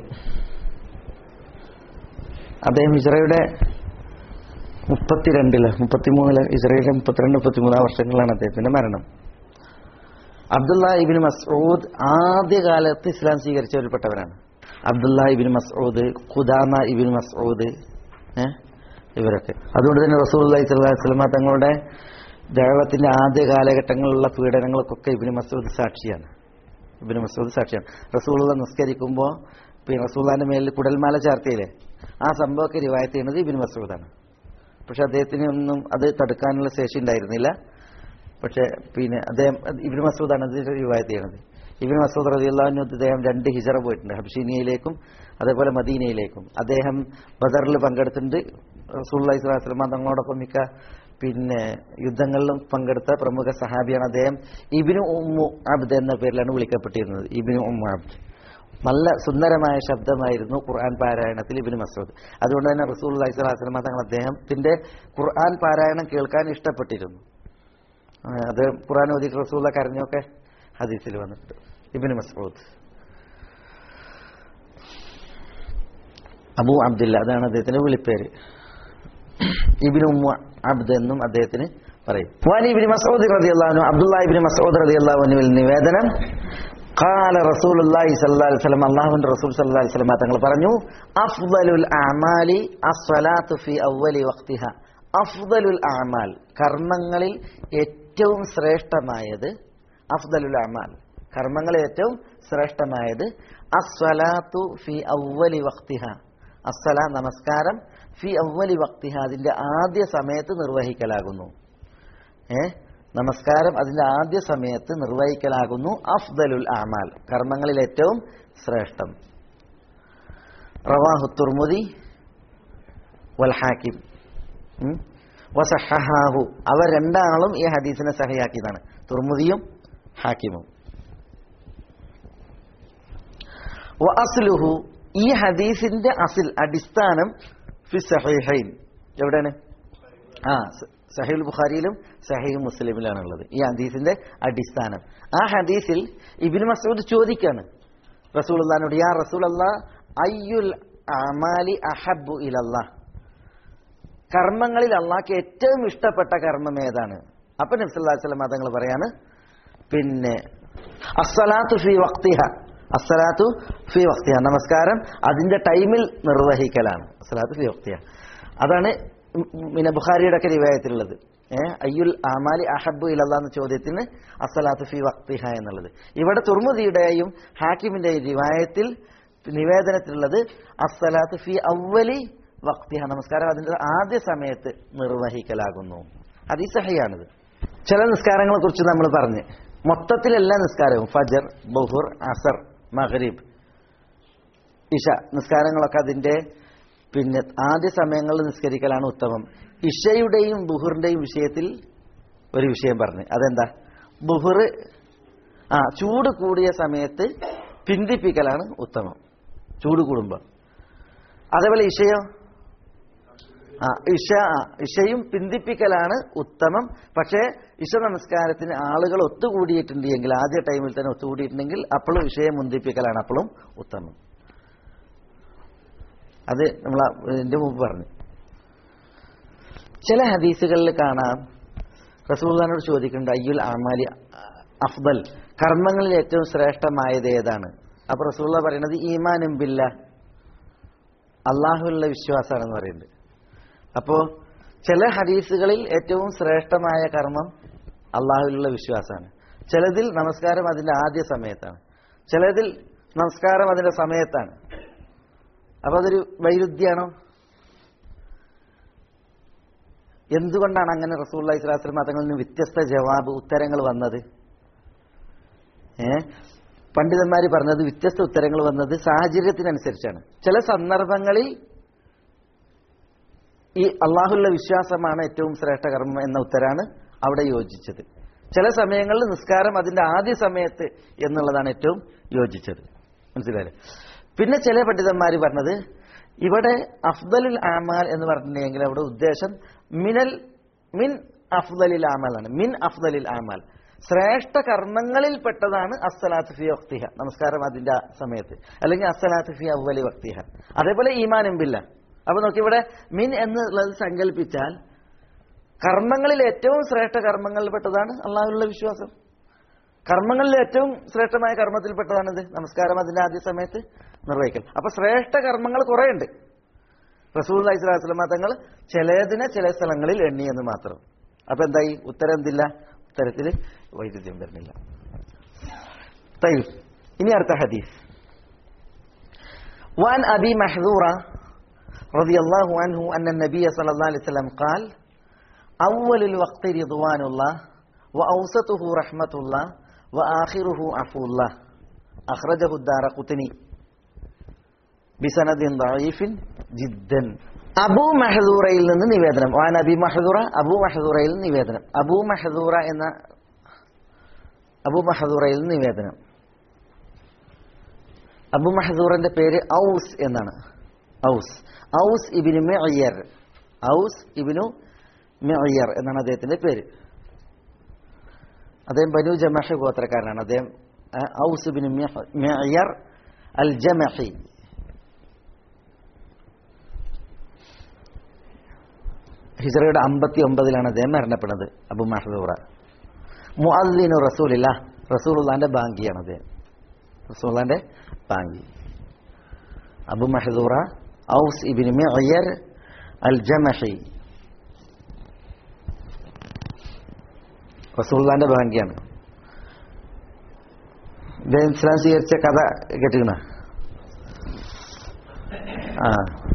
അദ്ദേഹം ഇസ്രയുടെ മുപ്പത്തിരണ്ടില് മുപ്പത്തിമൂന്നില് ഇസ്രയേലിലെ മുപ്പത്തിരണ്ട് മുപ്പത്തിമൂന്നാം വർഷങ്ങളിലാണ് അദ്ദേഹത്തിന്റെ മരണം അബ്ദുള്ള ഇബിൻ മസൂദ് ആദ്യകാലത്ത് ഇസ്ലാം സ്വീകരിച്ചവരിൽപ്പെട്ടവരാണ് അബ്ദുള്ള ഇബിൻ മസൂദ് ഖുദാമ ഇബിൻ മസൂദ് ഏ? ഇവരൊക്കെ അതുകൊണ്ട് തന്നെ റസൂൽ സ്വലമ തങ്ങളുടെ ദൈവത്തിന്റെ ആദ്യ കാലഘട്ടങ്ങളിലുള്ള പീഡനങ്ങൾക്കൊക്കെ ഇബിന് മസൂദ് സാക്ഷിയാണ് ഇബിന് മസൂദ് സാക്ഷിയാണ് റസൂലുള്ള നിസ്കരിക്കുമ്പോൾ പിന്നെ റസൂല്ലാന്റെ മേലിൽ കുടൽമാല ചാർത്തിയില്ലേ ആ സംഭവമൊക്കെ റിവായത്ത് ചെയ്യുന്നത് ഇബിന് മസൂദാണ് പക്ഷെ അദ്ദേഹത്തിന് ഒന്നും അത് തടുക്കാനുള്ള ശേഷി ഉണ്ടായിരുന്നില്ല പക്ഷെ പിന്നെ അദ്ദേഹം ഇബിന് മസൂദാണ് അത് റിവായത്ത് ചെയ്യണത് ഇബിൻ മസൂദ് റളിയല്ലാഹു അദ്ദേഹം രണ്ട് ഹിജറ പോയിട്ടുണ്ട് ഹബ്ഷീനിയയിലേക്കും അതേപോലെ മദീനയിലേക്കും അദ്ദേഹം ബദറിൽ പങ്കെടുത്തിട്ടുണ്ട് റസൂലുള്ളാഹി സ്വല്ലല്ലാഹു അലൈഹി വസല്ലം തങ്ങളോടൊപ്പം മിക്ക പിന്നെ യുദ്ധങ്ങളിലും പങ്കെടുത്ത പ്രമുഖ സഹാബിയാണ് അദ്ദേഹം ഇബിനു ഉമ്മു അബ്ദ് എന്ന പേരിലാണ് വിളിക്കപ്പെട്ടിരുന്നത് ഇബിനു ഉമ്മു അബ്ദ് നല്ല സുന്ദരമായ ശബ്ദമായിരുന്നു ഖുർആൻ പാരായണത്തിൽ ഇബിന് മസൂദ് അതുകൊണ്ട് തന്നെ റസൂൽ അലൈഹി സ്വലാഹു വസ്ലമ തങ്ങൾ അദ്ദേഹത്തിന്റെ ഖുർആൻ പാരായണം കേൾക്കാൻ ഇഷ്ടപ്പെട്ടിരുന്നു ആ, അത് ഖുർആൻ ഓതി റസൂല കരഞ്ഞൊക്കെ ഹദീസിൽ വന്നിട്ടുണ്ട് ഇബിന് മസൂദ് അബു അബ്ദുല്ല അതാണ് അദ്ദേഹത്തിന്റെ വിളിപ്പേര് ഇബിന് ഉമ്മ അബ്ദ് എന്നും അദ്ദേഹത്തിന് പറയും വാനി ഇബിന് മസൂദ് റളിയല്ലാഹു അൻഹു അബ്ദുല്ലാ ഇബിന് മസൂദ് റളിയല്ലാഹു അൻഹുവിൽ നിവേദനം قال رسول الله صلى الله عليه وسلم അല്ലാഹുവിന്റെ റസൂൽ സല്ലല്ലാഹു അലൈഹി വസല്ലം തങ്ങൾ പറഞ്ഞു അഫ്ദലുൽ അഅമാലി അസ്സലാത്തു ഫി അവ്വലി വഖ്തിഹ അഫ്ദലുൽ അഅമാൽ കർമ്മങ്ങളിൽ ഏറ്റവും ശ്രേഷ്ഠമായത് അഫ്ദലുൽ അഅമാൽ കർമ്മങ്ങളിൽ ഏറ്റവും ശ്രേഷ്ഠമായത് അസ്സലാത്തു ഫി അവ്വലി വഖ്തിഹ അസ്സല നമസ്കാരം ഫി അവ്വലി വഖ്തിഹ അതിന്റെ ആദ്യ സമയത്ത് നിർവഹിക്കലാകുന്നു ഏ നമസ്കാരം അതിന്റെ ആദ്യ സമയത്ത് നിർവഹിക്കലാകുന്നു അഫ്ദലുൽ അമാൽ കർമ്മങ്ങളിൽ ഏറ്റവും ശ്രേഷ്ഠം റവാഹു തുർമുദി വൽ ഹാക്കിം ഉം. വസഹഹാഹു അവർ രണ്ടാളും ഈ ഹദീസിനെ സഹയാക്കിയതാണ് തുർമുദിയും ഹാക്കിമും വ അസ്ലുഹു ഈ ഹദീസിന്റെ അസിൽ അടിസ്ഥാനം ഫി സഹീഹൈൻ എവിടെയാണ് ആ സ- സഹീൽ ബുഖാരിയിലും സഹീൽ മുസ്ലിമിലാണ് ഉള്ളത് ഈ ഹദീസിന്റെ അടിസ്ഥാനം ആ ഹദീസിൽ ഇബിന് മസൂദ് ചോദിക്കാണ് റസൂൽ അള്ളഹാനോട് യാ റസൂൽ അല്ലാ അയ്യുൽ അമാലി അഹബു ഇലല്ലാ കർമ്മങ്ങളിൽ അള്ളാഹ്ക്ക് ഏറ്റവും ഇഷ്ടപ്പെട്ട കർമ്മം ഏതാണ് അപ്പൊ നബ്സല്ലാ വസ്ലം തങ്ങൾ പറയാണ് പിന്നെ അസ്സലാത്തു ഫി വക്തിഹ അസ്സലാത്തു ഫി വക്തിഹ നമസ്കാരം അതിന്റെ ടൈമിൽ നിർവഹിക്കലാണ് അസ്സലാത്തു ഫി വക്തിഹ അതാണ് ഉം പിന്നെ ബുഖാരിയുടെ ഒക്കെ റിവായത്തിലുള്ളത് ഏഹ് അയ്യുൽ ആമാലി അഹബു ഇലല്ല എന്ന ചോദ്യത്തിന് അസ്സലാത്തു ഫി വക്തിഹ എന്നുള്ളത് ഇവിടെ തുർമുദിയുടെയും ഹാക്കിമിന്റെയും റിവായത്തിൽ നിവേദനത്തിലുള്ളത് അസ്സലാത്തു ഫി അവലി വക്തിഹ നമസ്കാരം അതിന്റെ ആദ്യ സമയത്ത് നിർവഹിക്കലാകുന്നു അതിസഹയാണിത് ചില നിസ്കാരങ്ങളെ കുറിച്ച് നമ്മൾ പറഞ്ഞ് മൊത്തത്തിൽ എല്ലാ നിസ്കാരവും ഫജർ ബഹുർ അസർ മഹരീബ് ഇഷ നിസ്കാരങ്ങളൊക്കെ അതിന്റെ പിന്നെ ആദ്യ സമയങ്ങളിൽ നിസ്കരിക്കലാണ് ഉത്തമം ഇഷയുടെയും ബുഹറിന്റെയും വിഷയത്തിൽ ഒരു വിഷയം പറഞ്ഞു അതെന്താ ബുഹർ ആ ചൂട് കൂടിയ സമയത്ത് പിന്തിപ്പിക്കലാണ് ഉത്തമം ചൂട് കൂടുമ്പോൾ അതേപോലെ ഇഷയോ ആ ഇഷ ആ, ഇഷയും പിന്തിപ്പിക്കലാണ് ഉത്തമം പക്ഷേ ഇഷ നമസ്കാരത്തിന് ആളുകൾ ഒത്തുകൂടിയിട്ടുണ്ട് എങ്കിൽ ആദ്യ ടൈമിൽ തന്നെ ഒത്തുകൂടിയിട്ടുണ്ടെങ്കിൽ അപ്പോഴും ഇഷയെ മുന്തിപ്പിക്കലാണ് അപ്പോഴും ഉത്തമം അത് നമ്മൾ ഇതിന്റെ മുമ്പ് പറഞ്ഞു ചില ഹദീസുകളിൽ കാണാം റസൂൽഖാനോട് ചോദിക്കുന്നുണ്ട് അയ്യുൽ അമാലി അഫ്ദൽ കർമ്മങ്ങളിൽ ഏറ്റവും ശ്രേഷ്ഠമായത് ഏതാണ് അപ്പൊ റസൂള്ള പറയുന്നത് ഈമാനും ബില്ല അള്ളാഹുവിലുള്ള വിശ്വാസമാണെന്ന് പറയുന്നത് അപ്പോ ചില ഹദീസുകളിൽ ഏറ്റവും ശ്രേഷ്ഠമായ കർമ്മം അള്ളാഹുവിലുള്ള വിശ്വാസമാണ് ചിലതിൽ നമസ്കാരം അതിന്റെ ആദ്യ സമയത്താണ് ചിലതിൽ നമസ്കാരം അതിന്റെ സമയത്താണ് അപ്പൊ അതൊരു വൈരുദ്ധ്യാണോ എന്തുകൊണ്ടാണ് അങ്ങനെ റസൂള്ളി സ്വലാസ്ലം തങ്ങളിൽ നിന്ന് വ്യത്യസ്ത ജവാബ് ഉത്തരങ്ങൾ വന്നത് ഏ പണ്ഡിതന്മാർ പറഞ്ഞത് വ്യത്യസ്ത ഉത്തരങ്ങൾ വന്നത് സാഹചര്യത്തിനനുസരിച്ചാണ് ചില സന്ദർഭങ്ങളിൽ ഈ അള്ളാഹുള്ള വിശ്വാസമാണ് ഏറ്റവും ശ്രേഷ്ഠ കർമ്മം എന്ന ഉത്തരാണ് അവിടെ യോജിച്ചത് ചില സമയങ്ങളിൽ നിസ്കാരം അതിന്റെ ആദ്യ സമയത്ത് എന്നുള്ളതാണ് ഏറ്റവും യോജിച്ചത് മനസ്സിലായില്ലേ പിന്നെ ചില പണ്ഡിതന്മാർ പറഞ്ഞത് ഇവിടെ അഫ്ദലുൽ ആമാൽ എന്ന് പറഞ്ഞിട്ടുണ്ടെങ്കിൽ അവിടെ ഉദ്ദേശം മിനൽ മിൻ അഫ്ദലിൽ ആമാലാണ് മിൻ അഫ്ദലിൽ ആമാൽ ശ്രേഷ്ഠ കർമ്മങ്ങളിൽ പെട്ടതാണ് അസ്സലാത്ത് ഫി വക്തിഹ നമസ്കാരം അതിന്റെ സമയത്ത് അല്ലെങ്കിൽ അസ്സലാത്ത് ഫി അവലി വക്തിഹ അതേപോലെ ഈമാനും ബില്ല അപ്പൊ നോക്കി ഇവിടെ മിൻ എന്നുള്ളത് സങ്കല്പിച്ചാൽ കർമ്മങ്ങളിൽ ഏറ്റവും ശ്രേഷ്ഠ കർമ്മങ്ങളിൽ പെട്ടതാണ് അള്ളാഹുള്ള വിശ്വാസം കർമ്മങ്ങളിൽ ഏറ്റവും ശ്രേഷ്ഠമായ കർമ്മത്തിൽപ്പെട്ടതാണിത് നമസ്കാരം അതിന്റെ ആദ്യ സമയത്ത് നിർവഹിക്കൽ അപ്പൊ ശ്രേഷ്ഠ കർമ്മങ്ങൾ കുറെ ഉണ്ട് റസൂൽ അലൈഹിസ്ലാം തങ്ങൾ ചിലതിനെ ചില സ്ഥലങ്ങളിൽ എണ്ണി എന്ന് മാത്രം അപ്പൊ എന്തായി ഉത്തരം എന്തില്ല ഉത്തരത്തിൽ വൈരുദ്ധ്യം വരുന്നില്ല തൈ ഇനി അടുത്ത ഹദീസ് وعن أبي محذورة رضي الله عنه أن النبي صلى الله عليه وسلم قال أول الوقت رضوان الله وأوسطه رحمة الله وآخره عفو الله أخرجه الدار قطني بسند ضعيف جدا അബൂ മഹദൂറയിൽ നിന്ന് നിവേദനം വാൻ അബി മഹദൂറ അബൂ മഹദൂറയിൽ നിന്ന് നിവേദനം അബൂ മഹദൂറ എന്ന അബൂ മഹദൂറയിൽ നിന്ന് നിവേദനം അബൂ മഹദൂറിന്റെ പേര് ഔസ് എന്നാണ് ഔസ് ഔസ് ഇബിനു മെയ്യർ ഔസ് ഇബിനു മെയ്യർ എന്നാണ് അദ്ദേഹത്തിന്റെ പേര് അദ്ദേഹം ബനു ജമഹ ഗോത്രക്കാരനാണ് അദ്ദേഹം ആ, ഔസ് ബിൻ മെയ്യർ അൽ ജമഹി ഹിജറയുടെ അമ്പത്തി ഒമ്പതിലാണ് അദ്ദേഹം മരണപ്പെടുന്നത് അബു മഹദൂറ മുഅദ്ദിനു റസൂലില്ല റസൂലുള്ളാന്റെ ബാങ്കിയാണ് അദ്ദേഹം റസൂലുള്ളാന്റെ ബാങ്കി അബു മഹദൂറ ഔസ് ഇബിൻ മെയ്യർ അൽ ജമഹി റസൂള്ളാന്റെ ഭാഗ്യാണ് ഇദ്ദേഹം ഇസ്ലാം സ്വീകരിച്ച കഥ കേട്ടിക്കണ ആ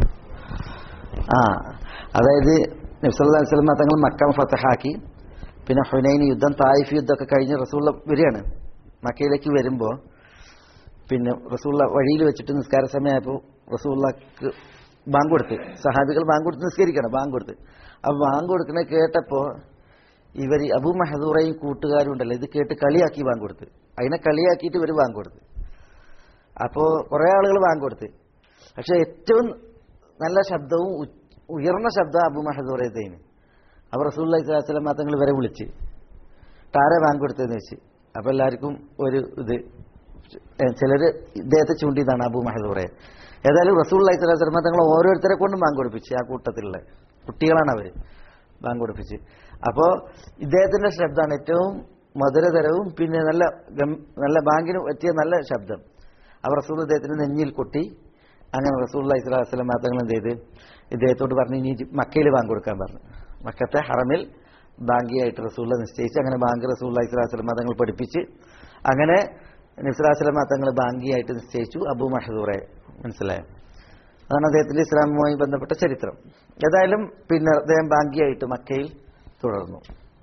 ആ അതായത് നബ്സല്ലാ വസ്ലമ തങ്ങൾ മക്കം ഫത്തഹാക്കി പിന്നെ ഹുനൈൻ യുദ്ധം തായിഫ് യുദ്ധമൊക്കെ കഴിഞ്ഞ് റസൂള്ള വരികയാണ് മക്കയിലേക്ക് വരുമ്പോൾ പിന്നെ റസൂള്ള വഴിയിൽ വെച്ചിട്ട് നിസ്കാര സമയമായപ്പോൾ റസൂള്ളക്ക് ബാങ്ക് കൊടുത്ത് സഹാബികൾ ബാങ്ക് കൊടുത്ത് നിസ്കരിക്കണം ബാങ്ക് കൊടുത്ത് അപ്പോൾ ബാങ്ക് കൊടുക്കണ കേട്ടപ്പോൾ ഇവർ അബു മഹദൂറയും കൂട്ടുകാരും ഉണ്ടല്ലോ ഇത് കേട്ട് കളിയാക്കി ബാങ്ക് കൊടുത്ത് അതിനെ കളിയാക്കിയിട്ട് ഇവർ ബാങ്ക് കൊടുത്ത് അപ്പോൾ കുറേ ആളുകൾ ബാങ്ക് കൊടുത്ത് പക്ഷെ ഏറ്റവും നല്ല ശബ്ദവും ഉ- ഉയർന്ന ശബ്ദം അബു മഹദൂറയത്തേന് അപ്പോൾ റസൂല്ലി സ്വലാസ്ലം തങ്ങൾ ഇവരെ വിളിച്ച് ടാരെ ബാങ്ക് കൊടുത്തതെന്ന് വെച്ച് അപ്പോൾ എല്ലാവർക്കും ഒരു ഇത് ചിലർ ഇദ്ദേഹത്തെ ചൂണ്ടിയതാണ് അബു മഹദൂറയെ ഏതായാലും റസൂള്ളി സ്വലാസ്ലം തങ്ങൾ ഓരോരുത്തരെ കൊണ്ടും ബാങ്ക് കൊടുപ്പിച്ച് ആ കൂട്ടത്തിലുള്ള കുട്ടികളാണ് അവർ ബാങ്ക് കൊടുപ്പിച്ച് അപ്പോൾ ഇദ്ദേഹത്തിന്റെ ശബ്ദമാണ് ഏറ്റവും മധുരതരവും പിന്നെ നല്ല ഗം- നല്ല ബാങ്കിന് പറ്റിയ നല്ല ശബ്ദം അപ്പോൾ റസൂൽ ഇദ്ദേഹത്തിന് നെഞ്ഞിൽ കൊട്ടി അങ്ങനെ റസൂൽ ഇസ്ലാം വസ്ലം തങ്ങൾ എന്ത് ചെയ്ത് ഇദ്ദേഹത്തോട് പറഞ്ഞു ഇനി മക്കയിൽ ബാങ്ക് കൊടുക്കാൻ പറഞ്ഞു മക്കത്തെ ഹറമിൽ ബാങ്കിയായിട്ട് റസൂള്ള നിശ്ചയിച്ച് അങ്ങനെ ബാങ്ക് റസൂൽ ഇസ്ലാം വസ്ലം തങ്ങൾ പഠിപ്പിച്ച് അങ്ങനെ നിസ്ലാസ്ലം തങ്ങൾ ബാങ്കിയായിട്ട് നിശ്ചയിച്ചു അബു മഹദൂറെ മനസ്സിലായോ അതാണ് അദ്ദേഹത്തിന്റെ ഇസ്ലാമുമായി ബന്ധപ്പെട്ട ചരിത്രം ഏതായാലും പിന്നെ അദ്ദേഹം ബാങ്കിയായിട്ട് മക്കയിൽ തുടർന്നു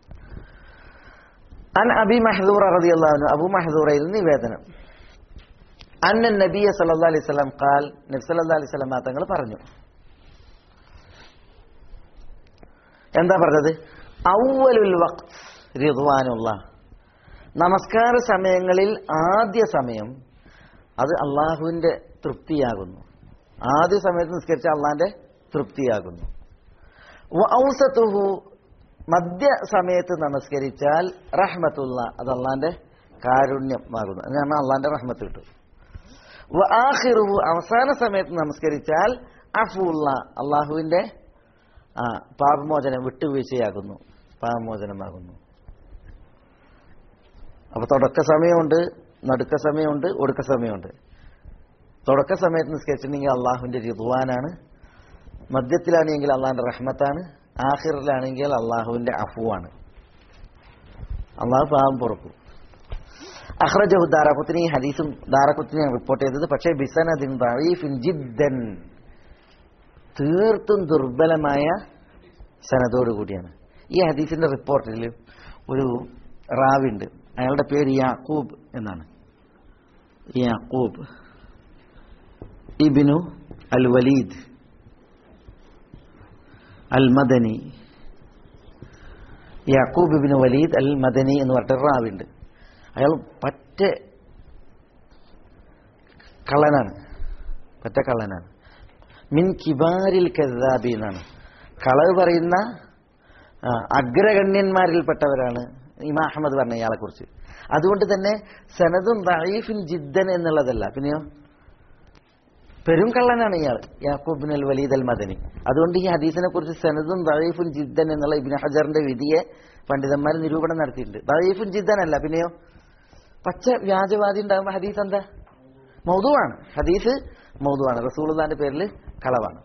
അൻ അബി മഹദൂർ റളിയല്ലാഹു അബു മഹദൂറയിൽ നിവേദനം അന്ന നബിയ സല്ലല്ലാഹു അലൈഹി വസല്ലം ഖാൽ നബി സല്ലല്ലാഹു അലൈഹി വസല്ലം തങ്ങൾ പറഞ്ഞു എന്താ പറഞ്ഞത് ഔവലുൽ വഖ്ത് റിദ്വാനുള്ള നമസ്കാര സമയങ്ങളിൽ ആദ്യ സമയം അത് അള്ളാഹുവിന്റെ തൃപ്തിയാകുന്നു ആദ്യ സമയത്ത് നിസ്കരിച്ച അള്ളാന്റെ തൃപ്തിയാകുന്നു ഔസത്തുഹു മധ്യ സമയത്ത് നമസ്കരിച്ചാൽ റഹ്മത്തുള്ള അത് അള്ളാന്റെ കാരുണ്യമാകുന്നു അങ്ങനെ അള്ളാന്റെ റഹ്മത്ത് കിട്ടും ആഹിറുഹു അവസാന സമയത്ത് നമസ്കരിച്ചാൽ അഫുള്ള അള്ളാഹുവിന്റെ ആ പാപമോചനം വിട്ടുവീഴ്ചയാകുന്നു പാപമോചനമാകുന്നു അപ്പൊ തുടക്ക സമയമുണ്ട് നടുക്ക സമയമുണ്ട് ഒടുക്ക സമയമുണ്ട് തുടക്ക സമയത്ത് നിസ്കരിച്ചിട്ടുണ്ടെങ്കിൽ അള്ളാഹുവിന്റെ റിദ്വാനാണ് മധ്യത്തിലാണെങ്കിൽ അള്ളാഹിന്റെ റഹ്മത്താണ് ആഹിറിലാണെങ്കിൽ അള്ളാഹുവിന്റെ അഫുവാണ് അള്ളാഹു പാവം പുറക്കും അഹ്റജഹു ദാറഖുത്തിനി ഈ ഹദീസും ദാറഖുത്തിനെയാണ് റിപ്പോർട്ട് ചെയ്തത് പക്ഷേ ബിസനദിൻ ദഈഫിൻ ജിദ്ദൻ തീർത്തും ദുർബലമായ സനദോട് കൂടിയാണ് ഈ ഹദീസിന്റെ റിപ്പോർട്ടിൽ ഒരു റാവിണ്ട് അയാളുടെ പേര് യാക്കൂബ് എന്നാണ് യാക്കൂബ് ഇബിനു അൽ വലീദ് അൽ മദനി യാക്കൂബ് ഇബിനു വലീദ് അൽ മദനി എന്ന് പറഞ്ഞിട്ട് റാവിണ്ട് അയാൾ പറ്റ കള്ളനാണ് പറ്റ കള്ളനാണ് മിൻ കിബാരിൽ കെദാബി എന്നാണ് കളവ് പറയുന്ന ആ, അഗ്രഗണ്യന്മാരിൽപ്പെട്ടവരാണ് ഇമാ അഹമ്മദ് പറഞ്ഞ ഇയാളെ കുറിച്ച് അതുകൊണ്ട് തന്നെ സനദും ദഈഫിൻ ജിദ്ദൻ എന്നുള്ളതല്ല പിന്നെയോ പെരും കള്ളനാണ് ഇയാൾ യാക്കൂബിൻ അൽ വലീദ് അൽ മദനി അതുകൊണ്ട് ഈ ഹദീസിനെ കുറിച്ച് സനദും ദഈഫുൻ ജിദ്ദൻ എന്നുള്ള ഇബ്നു ഹജറിന്റെ വിധിയെ പണ്ഡിതന്മാർ നിരൂപണം നടത്തിയിട്ടുണ്ട് ദഈഫുൻ ജിദ്ദൻ അല്ല പിന്നെയോ പച്ച വ്യാജവാദി ഉണ്ടാകുമ്പോൾ ഹദീസ് എന്താ മൗതുവാണ് ഹദീസ് മൗതുവാണ് റസൂലുള്ളാന്റെ പേരിൽ കളവാണ്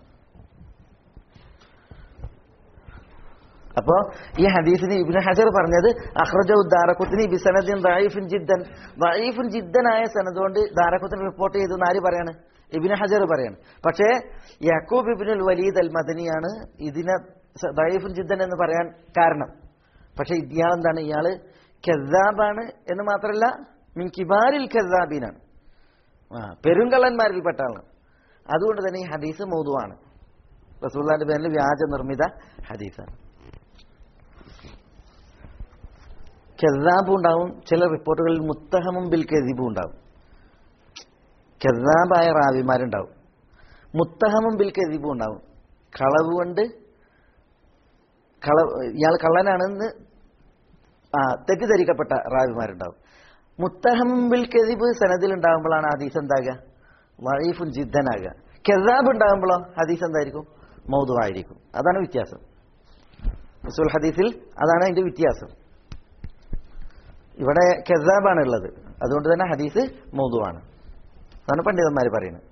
അപ്പോ ഈ ഹദീസിന് ഇബ്നു ഹജർ പറഞ്ഞത് അഹ്റജു ദാറഖുത്തിനി ബിസനദിൻ ദഈഫുൻ ജിദ്ദൻ ദഈഫുൻ ജിദ്ദനായ സനദ് കൊണ്ട് ദാറഖുത്തിന് റിപ്പോർട്ട് ചെയ്തു എന്ന് ആര് പറയാണ് ഇബ്നു ഹജർ പറയാണ് പക്ഷേ യാക്കൂബ് ഇബ്നുൽ വലീദ് അൽ മദനിയാണ് ഇതിനെ സ- ദഈഫുൻ ജിദ്ദൻ എന്ന് പറയാൻ കാരണം പക്ഷെ ഇയാൾ എന്താണ് ഇയാള് കെസാബാണ് എന്ന് മാത്രമല്ല മിൻ കിബാരിൽ കെസാബീനാണ് ആ പെരുങ്കള്ളന്മാരിൽപ്പെട്ട ആളാണ് അതുകൊണ്ട് തന്നെ ഈ ഹദീസ് മൗതുവാണ് റസൂള്ളാന്റെ പേരിൽ വ്യാജ നിർമ്മിത ഹദീസാണ് കെസാബും ഉണ്ടാവും ചില റിപ്പോർട്ടുകളിൽ മുത്തഹമും ബിൽ കെസിബും ഉണ്ടാവും കെസാബായ റാവിമാരുണ്ടാവും മുത്തഹമും ബിൽ കെസിബും ഉണ്ടാവും കളവ് കൊണ്ട് കള ഇയാൾ കള്ളനാണെന്ന് ആ തെറ്റിദ്ധരിക്കപ്പെട്ട റാവിമാരുണ്ടാവും മുത്തഹമും ബിൽ കെസിബ് സനദിൽ ഉണ്ടാകുമ്പോഴാണ് ഹദീസ് എന്താകുക വഴീഫുൻ ജിദ്ദനാകുക കെസാബ് ഉണ്ടാകുമ്പോഴോ ഹദീസ് എന്തായിരിക്കും മൗതുവായിരിക്കും അതാണ് വ്യത്യാസം റസൂൽ ഹദീസിൽ അതാണ് അതിന്റെ വ്യത്യാസം ഇവിടെ കെസാബാണ് ഉള്ളത് അതുകൊണ്ട് തന്നെ ഹദീസ് മൗതുവാണ് അതാണ് പണ്ഡിതന്മാർ പറയുന്നത്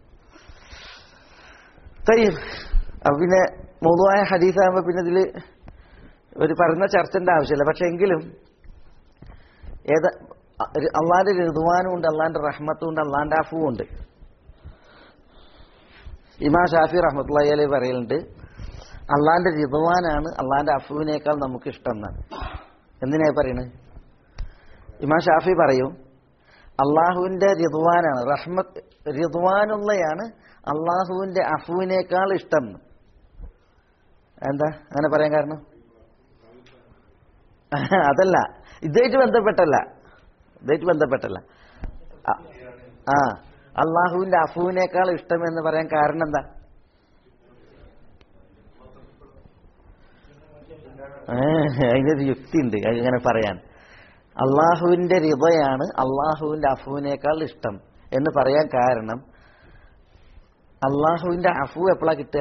തയ്യം അപ്പൊ പിന്നെ മൗതുവായ ഹദീസ് ആകുമ്പോൾ പിന്നെ ഇതിൽ ഒരു പറഞ്ഞ ചർച്ചന്റെ ആവശ്യമില്ല പക്ഷെ എങ്കിലും ഏത് അള്ളാന്റെ ഋതുവാനും ഉണ്ട് അള്ളാന്റെ റഹ്മത്തും ഉണ്ട് അള്ളാന്റെ അഫുവും ഉണ്ട് ഇമാ ഷാഫി റഹ്മത്തുള്ളി അലൈഹി പറയലുണ്ട് അള്ളാന്റെ ഋതുവാനാണ് അള്ളാന്റെ അഫുവിനേക്കാൾ നമുക്ക് ഇഷ്ടം എന്നാണ് എന്തിനാ പറയുന്നത് ഇമാം ഷാഫി പറയും അള്ളാഹുവിന്റെ ഋതുവാനാണ് റഹ്മത്ത് ഋതുവാനുള്ളയാണ് അള്ളാഹുവിന്റെ അഫുവിനേക്കാൾ ഇഷ്ടം എന്ന്. എന്താ അങ്ങനെ പറയാൻ കാരണം അതല്ല ഇതായിട്ട് ബന്ധപ്പെട്ടല്ല ഇതായിട്ട് ബന്ധപ്പെട്ടല്ല അ- ആ അള്ളാഹുവിന്റെ അഫുവിനേക്കാൾ ഇഷ്ടം എന്ന് പറയാൻ കാരണം എന്താ ഏ, അതിനൊരു യുക്തി ഉണ്ട് അങ്ങനെ പറയാൻ അള്ളാഹുവിന്റെ റിതയാണ് അള്ളാഹുവിന്റെ അഫുവിനേക്കാൾ ഇഷ്ടം എന്ന് പറയാൻ കാരണം അള്ളാഹുവിന്റെ അഫു എപ്പോഴാ കിട്ടുക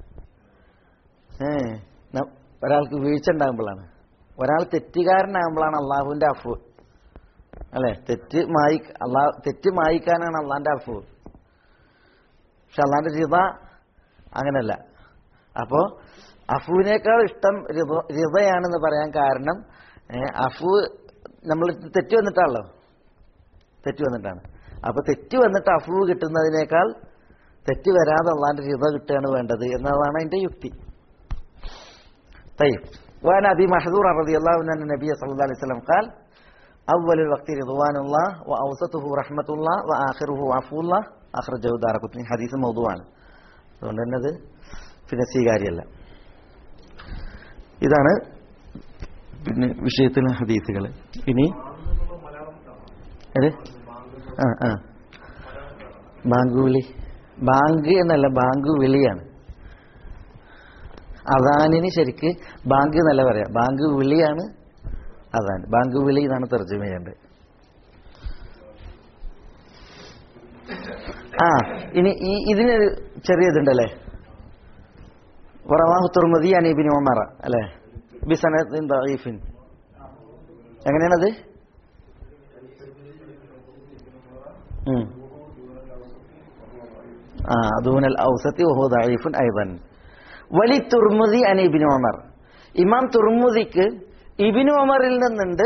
ഏ ന- ഒരാൾക്ക് വീഴ്ച ഉണ്ടാകുമ്പോഴാണ് ഒരാൾ തെറ്റുകാരനാകുമ്പോഴാണ് അള്ളാഹുവിന്റെ അഫു അല്ലെ തെറ്റ് മായി അള്ളാഹ് തെറ്റ് മായിക്കാനാണ് അള്ളാന്റെ അഫു പക്ഷെ അള്ളാന്റെ റിത അങ്ങനല്ല അപ്പോ അഫുവിനേക്കാൾ ഇഷ്ടം റിത- റിതയാണെന്ന് പറയാൻ കാരണം ഏ, അഫു നമ്മൾ തെറ്റ് വന്നിട്ടാണല്ലോ തെറ്റ് വന്നിട്ടാണ് അപ്പൊ തെറ്റ് വന്നിട്ട് അഫു കിട്ടുന്നതിനേക്കാൾ തെറ്റ് വരാതെ അള്ളാന്റെ റിത കിട്ടുകയാണ് വേണ്ടത് എന്നതാണ് അതിന്റെ യുക്തി طيب وعن ابي محذور رضي الله عنه ان النبي صلى الله عليه وسلم قال اول الوقت رضوان الله واوسطه رحمه الله واخره عفو الله اخرجه دارقطني حديث موضوعാണ് അതുകൊണ്ട് തന്നെ അത് പിന്നെ സ്വീകാര്യമല്ല ഇതാണ് പിന്നെ വിഷയത്തിലെ ഹദീസുകൾ ഇനി ഏത് ആ ആ ബാങ്ക് വിളി ബാങ്ക് എന്നല്ല ബാങ്ക് വിളിയാണ് അദാനിന് ശരിക്ക് ബാങ്ക് എന്നല്ല പറയാം ബാങ്ക് വിളിയാണ് അദാൻ ബാങ്ക് വിളി എന്നാണ് തർജ്ജമ ചെയ്യേണ്ടത് ആ ഇനി ഈ ഇതിനൊരു ചെറിയതുണ്ടല്ലേ വറവാഹു തുർമതി അനീബിൻ ഒമറ അല്ലേ ബിസനത്തിൻ ദഈഫിൻ എങ്ങനെയാണത് ഉം. ആ ദൂനൽ ഔസത്തി വഹു ദഈഫുൻ ഐദൻ വലി തുർമുദി അൻ ഇബ്നു ഉമർ ഇമാം തുർമുദിക്ക് ഇബ്നു ഉമറിൽ നിന്നുണ്ട്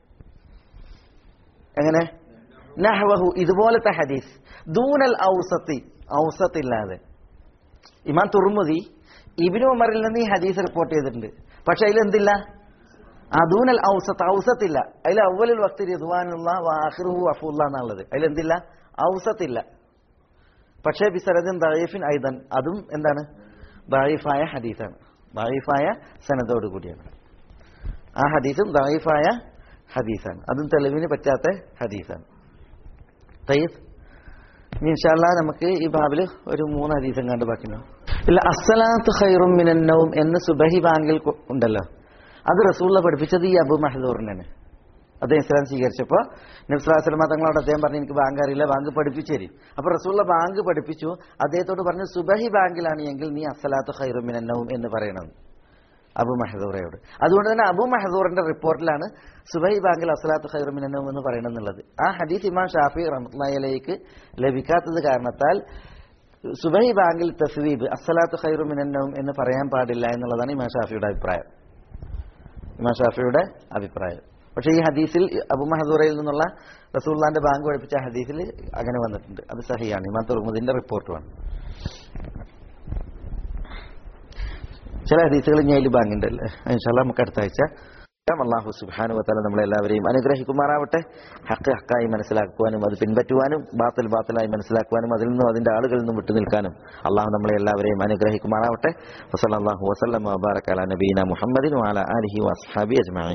എങ്ങനെ നഹ്വഹു ഇതുപോലത്തെ ഹദീസ് ദൂനൽ ഔസത്തി ഔസത്ത് ഇല്ലാതെ ഇമാം തുർമുദി ഇബ്നു ഉമറിൽ നിന്ന് ഈ ഹദീസ് റിപ്പോർട്ട് ചെയ്തിട്ടുണ്ട് പക്ഷെ അതിൽ എന്തില്ല അദൂനൽ ഔസത്ത് ഔസത്ത് ഇല്ല അതിൽ അവലിൽ വക്തി റിദ്വാനുള്ള വാഹിറുഹു അഫുല്ല എന്നുള്ളത് അതിൽ എന്തില്ല ഔസത്ത് ഇല്ല പക്ഷേ ബിസരദിൻ ദഴീഫിൻ ഐദൻ അതും എന്താണ് ദഴീഫായ ഹദീസാണ് ദഴീഫായ സനദോട് കൂടിയാണ് ആ ഹദീസും ദഴീഫായ ഹദീസാണ് അതും തെളിവിന് പറ്റാത്ത ഹദീസാണ് തയ്യബ് ഇനി ഇൻഷാല്ലാ നമുക്ക് ഈ ബാബിൽ ഒരു മൂന്ന് ഹദീസം കണ്ട് ബാക്കിയുണ്ടാവും ഇല്ല അസ്സലാത്ത് ഖൈറും മിനന്നവും എന്ന് സുബഹി ബാങ്കിൽ കൊ- ഉണ്ടല്ലോ അത് റസൂള്ള പഠിപ്പിച്ചത് ഈ അബു മഹദൂറിനാണ് അദ്ദേഹം ഇസ്ലാം സ്വീകരിച്ചപ്പോൾ നബ്സുലാസ്ലമ തങ്ങളോട് അദ്ദേഹം പറഞ്ഞു എനിക്ക് ബാങ്ക് അറിയില്ല ബാങ്ക് പഠിപ്പിച്ചു തരും അപ്പൊ റസൂള്ള ബാങ്ക് പഠിപ്പിച്ചു അദ്ദേഹത്തോട് പറഞ്ഞു സുബഹി ബാങ്കിലാണ് എങ്കിൽ നീ അസ്സലാത്ത് ഖൈറും മിനന്നവും എന്ന് പറയണം അബു മഹദൂറയോട് അതുകൊണ്ട് തന്നെ അബു മഹദൂറിന്റെ റിപ്പോർട്ടിലാണ് സുബൈ ബാങ്കിൽ അസ്ലാത്ത് ഖൈറുമിനും എന്ന് പറയണമെന്നുള്ളത് ആ ഹദീസ് ഇമാം ഷാഫി റഹ്മത്തുള്ളയിലേക്ക് ലഭിക്കാത്തത് കാരണത്താൽ സുബൈ ബാങ്കിൽ തസ്വീബ് അസ്സലാത്ത് ഖൈറുമിനും എന്ന് പറയാൻ പാടില്ല എന്നുള്ളതാണ് ഇമാം ഷാഫിയുടെ അഭിപ്രായം ഇമാം ഷാഫിയുടെ അഭിപ്രായം പക്ഷേ ഈ ഹദീസിൽ അബു മഹദൂറയിൽ നിന്നുള്ള റസൂള്ളാന്റെ ബാങ്ക് പഠിപ്പിച്ച ഹദീസിൽ അങ്ങനെ വന്നിട്ടുണ്ട് അത് സഹിയാണ് ഇമാം തുറമുദിന്റെ റിപ്പോർട്ടുമാണ് ചില ഹദീസുകൾ ഇനി അതിൽ ബാങ്കുണ്ടല്ലേ ഇൻഷാല്ലാ നമുക്ക് അടുത്ത ആഴ്ച അള്ളാഹു സുബാനു വത്താല നമ്മളെല്ലാവരെയും അനുഗ്രഹിക്കുമാറാവട്ടെ ഹക്ക് ഹക്കായി മനസ്സിലാക്കുവാനും അത് പിൻപറ്റുവാനും ബാത്തിൽ ബാത്തിലായി മനസ്സിലാക്കുവാനും അതിൽ നിന്നും അതിന്റെ ആളുകളിൽ നിന്നും വിട്ടു നിൽക്കാനും അള്ളാഹു നമ്മളെ എല്ലാവരെയും അനുഗ്രഹിക്കുമാറാവട്ടെ വസല്ലാഹു വസ്ലം വബാറക്കാല നബീന മുഹമ്മദിൻ വാല അലഹി വസ്ഹാബി അജ്മായി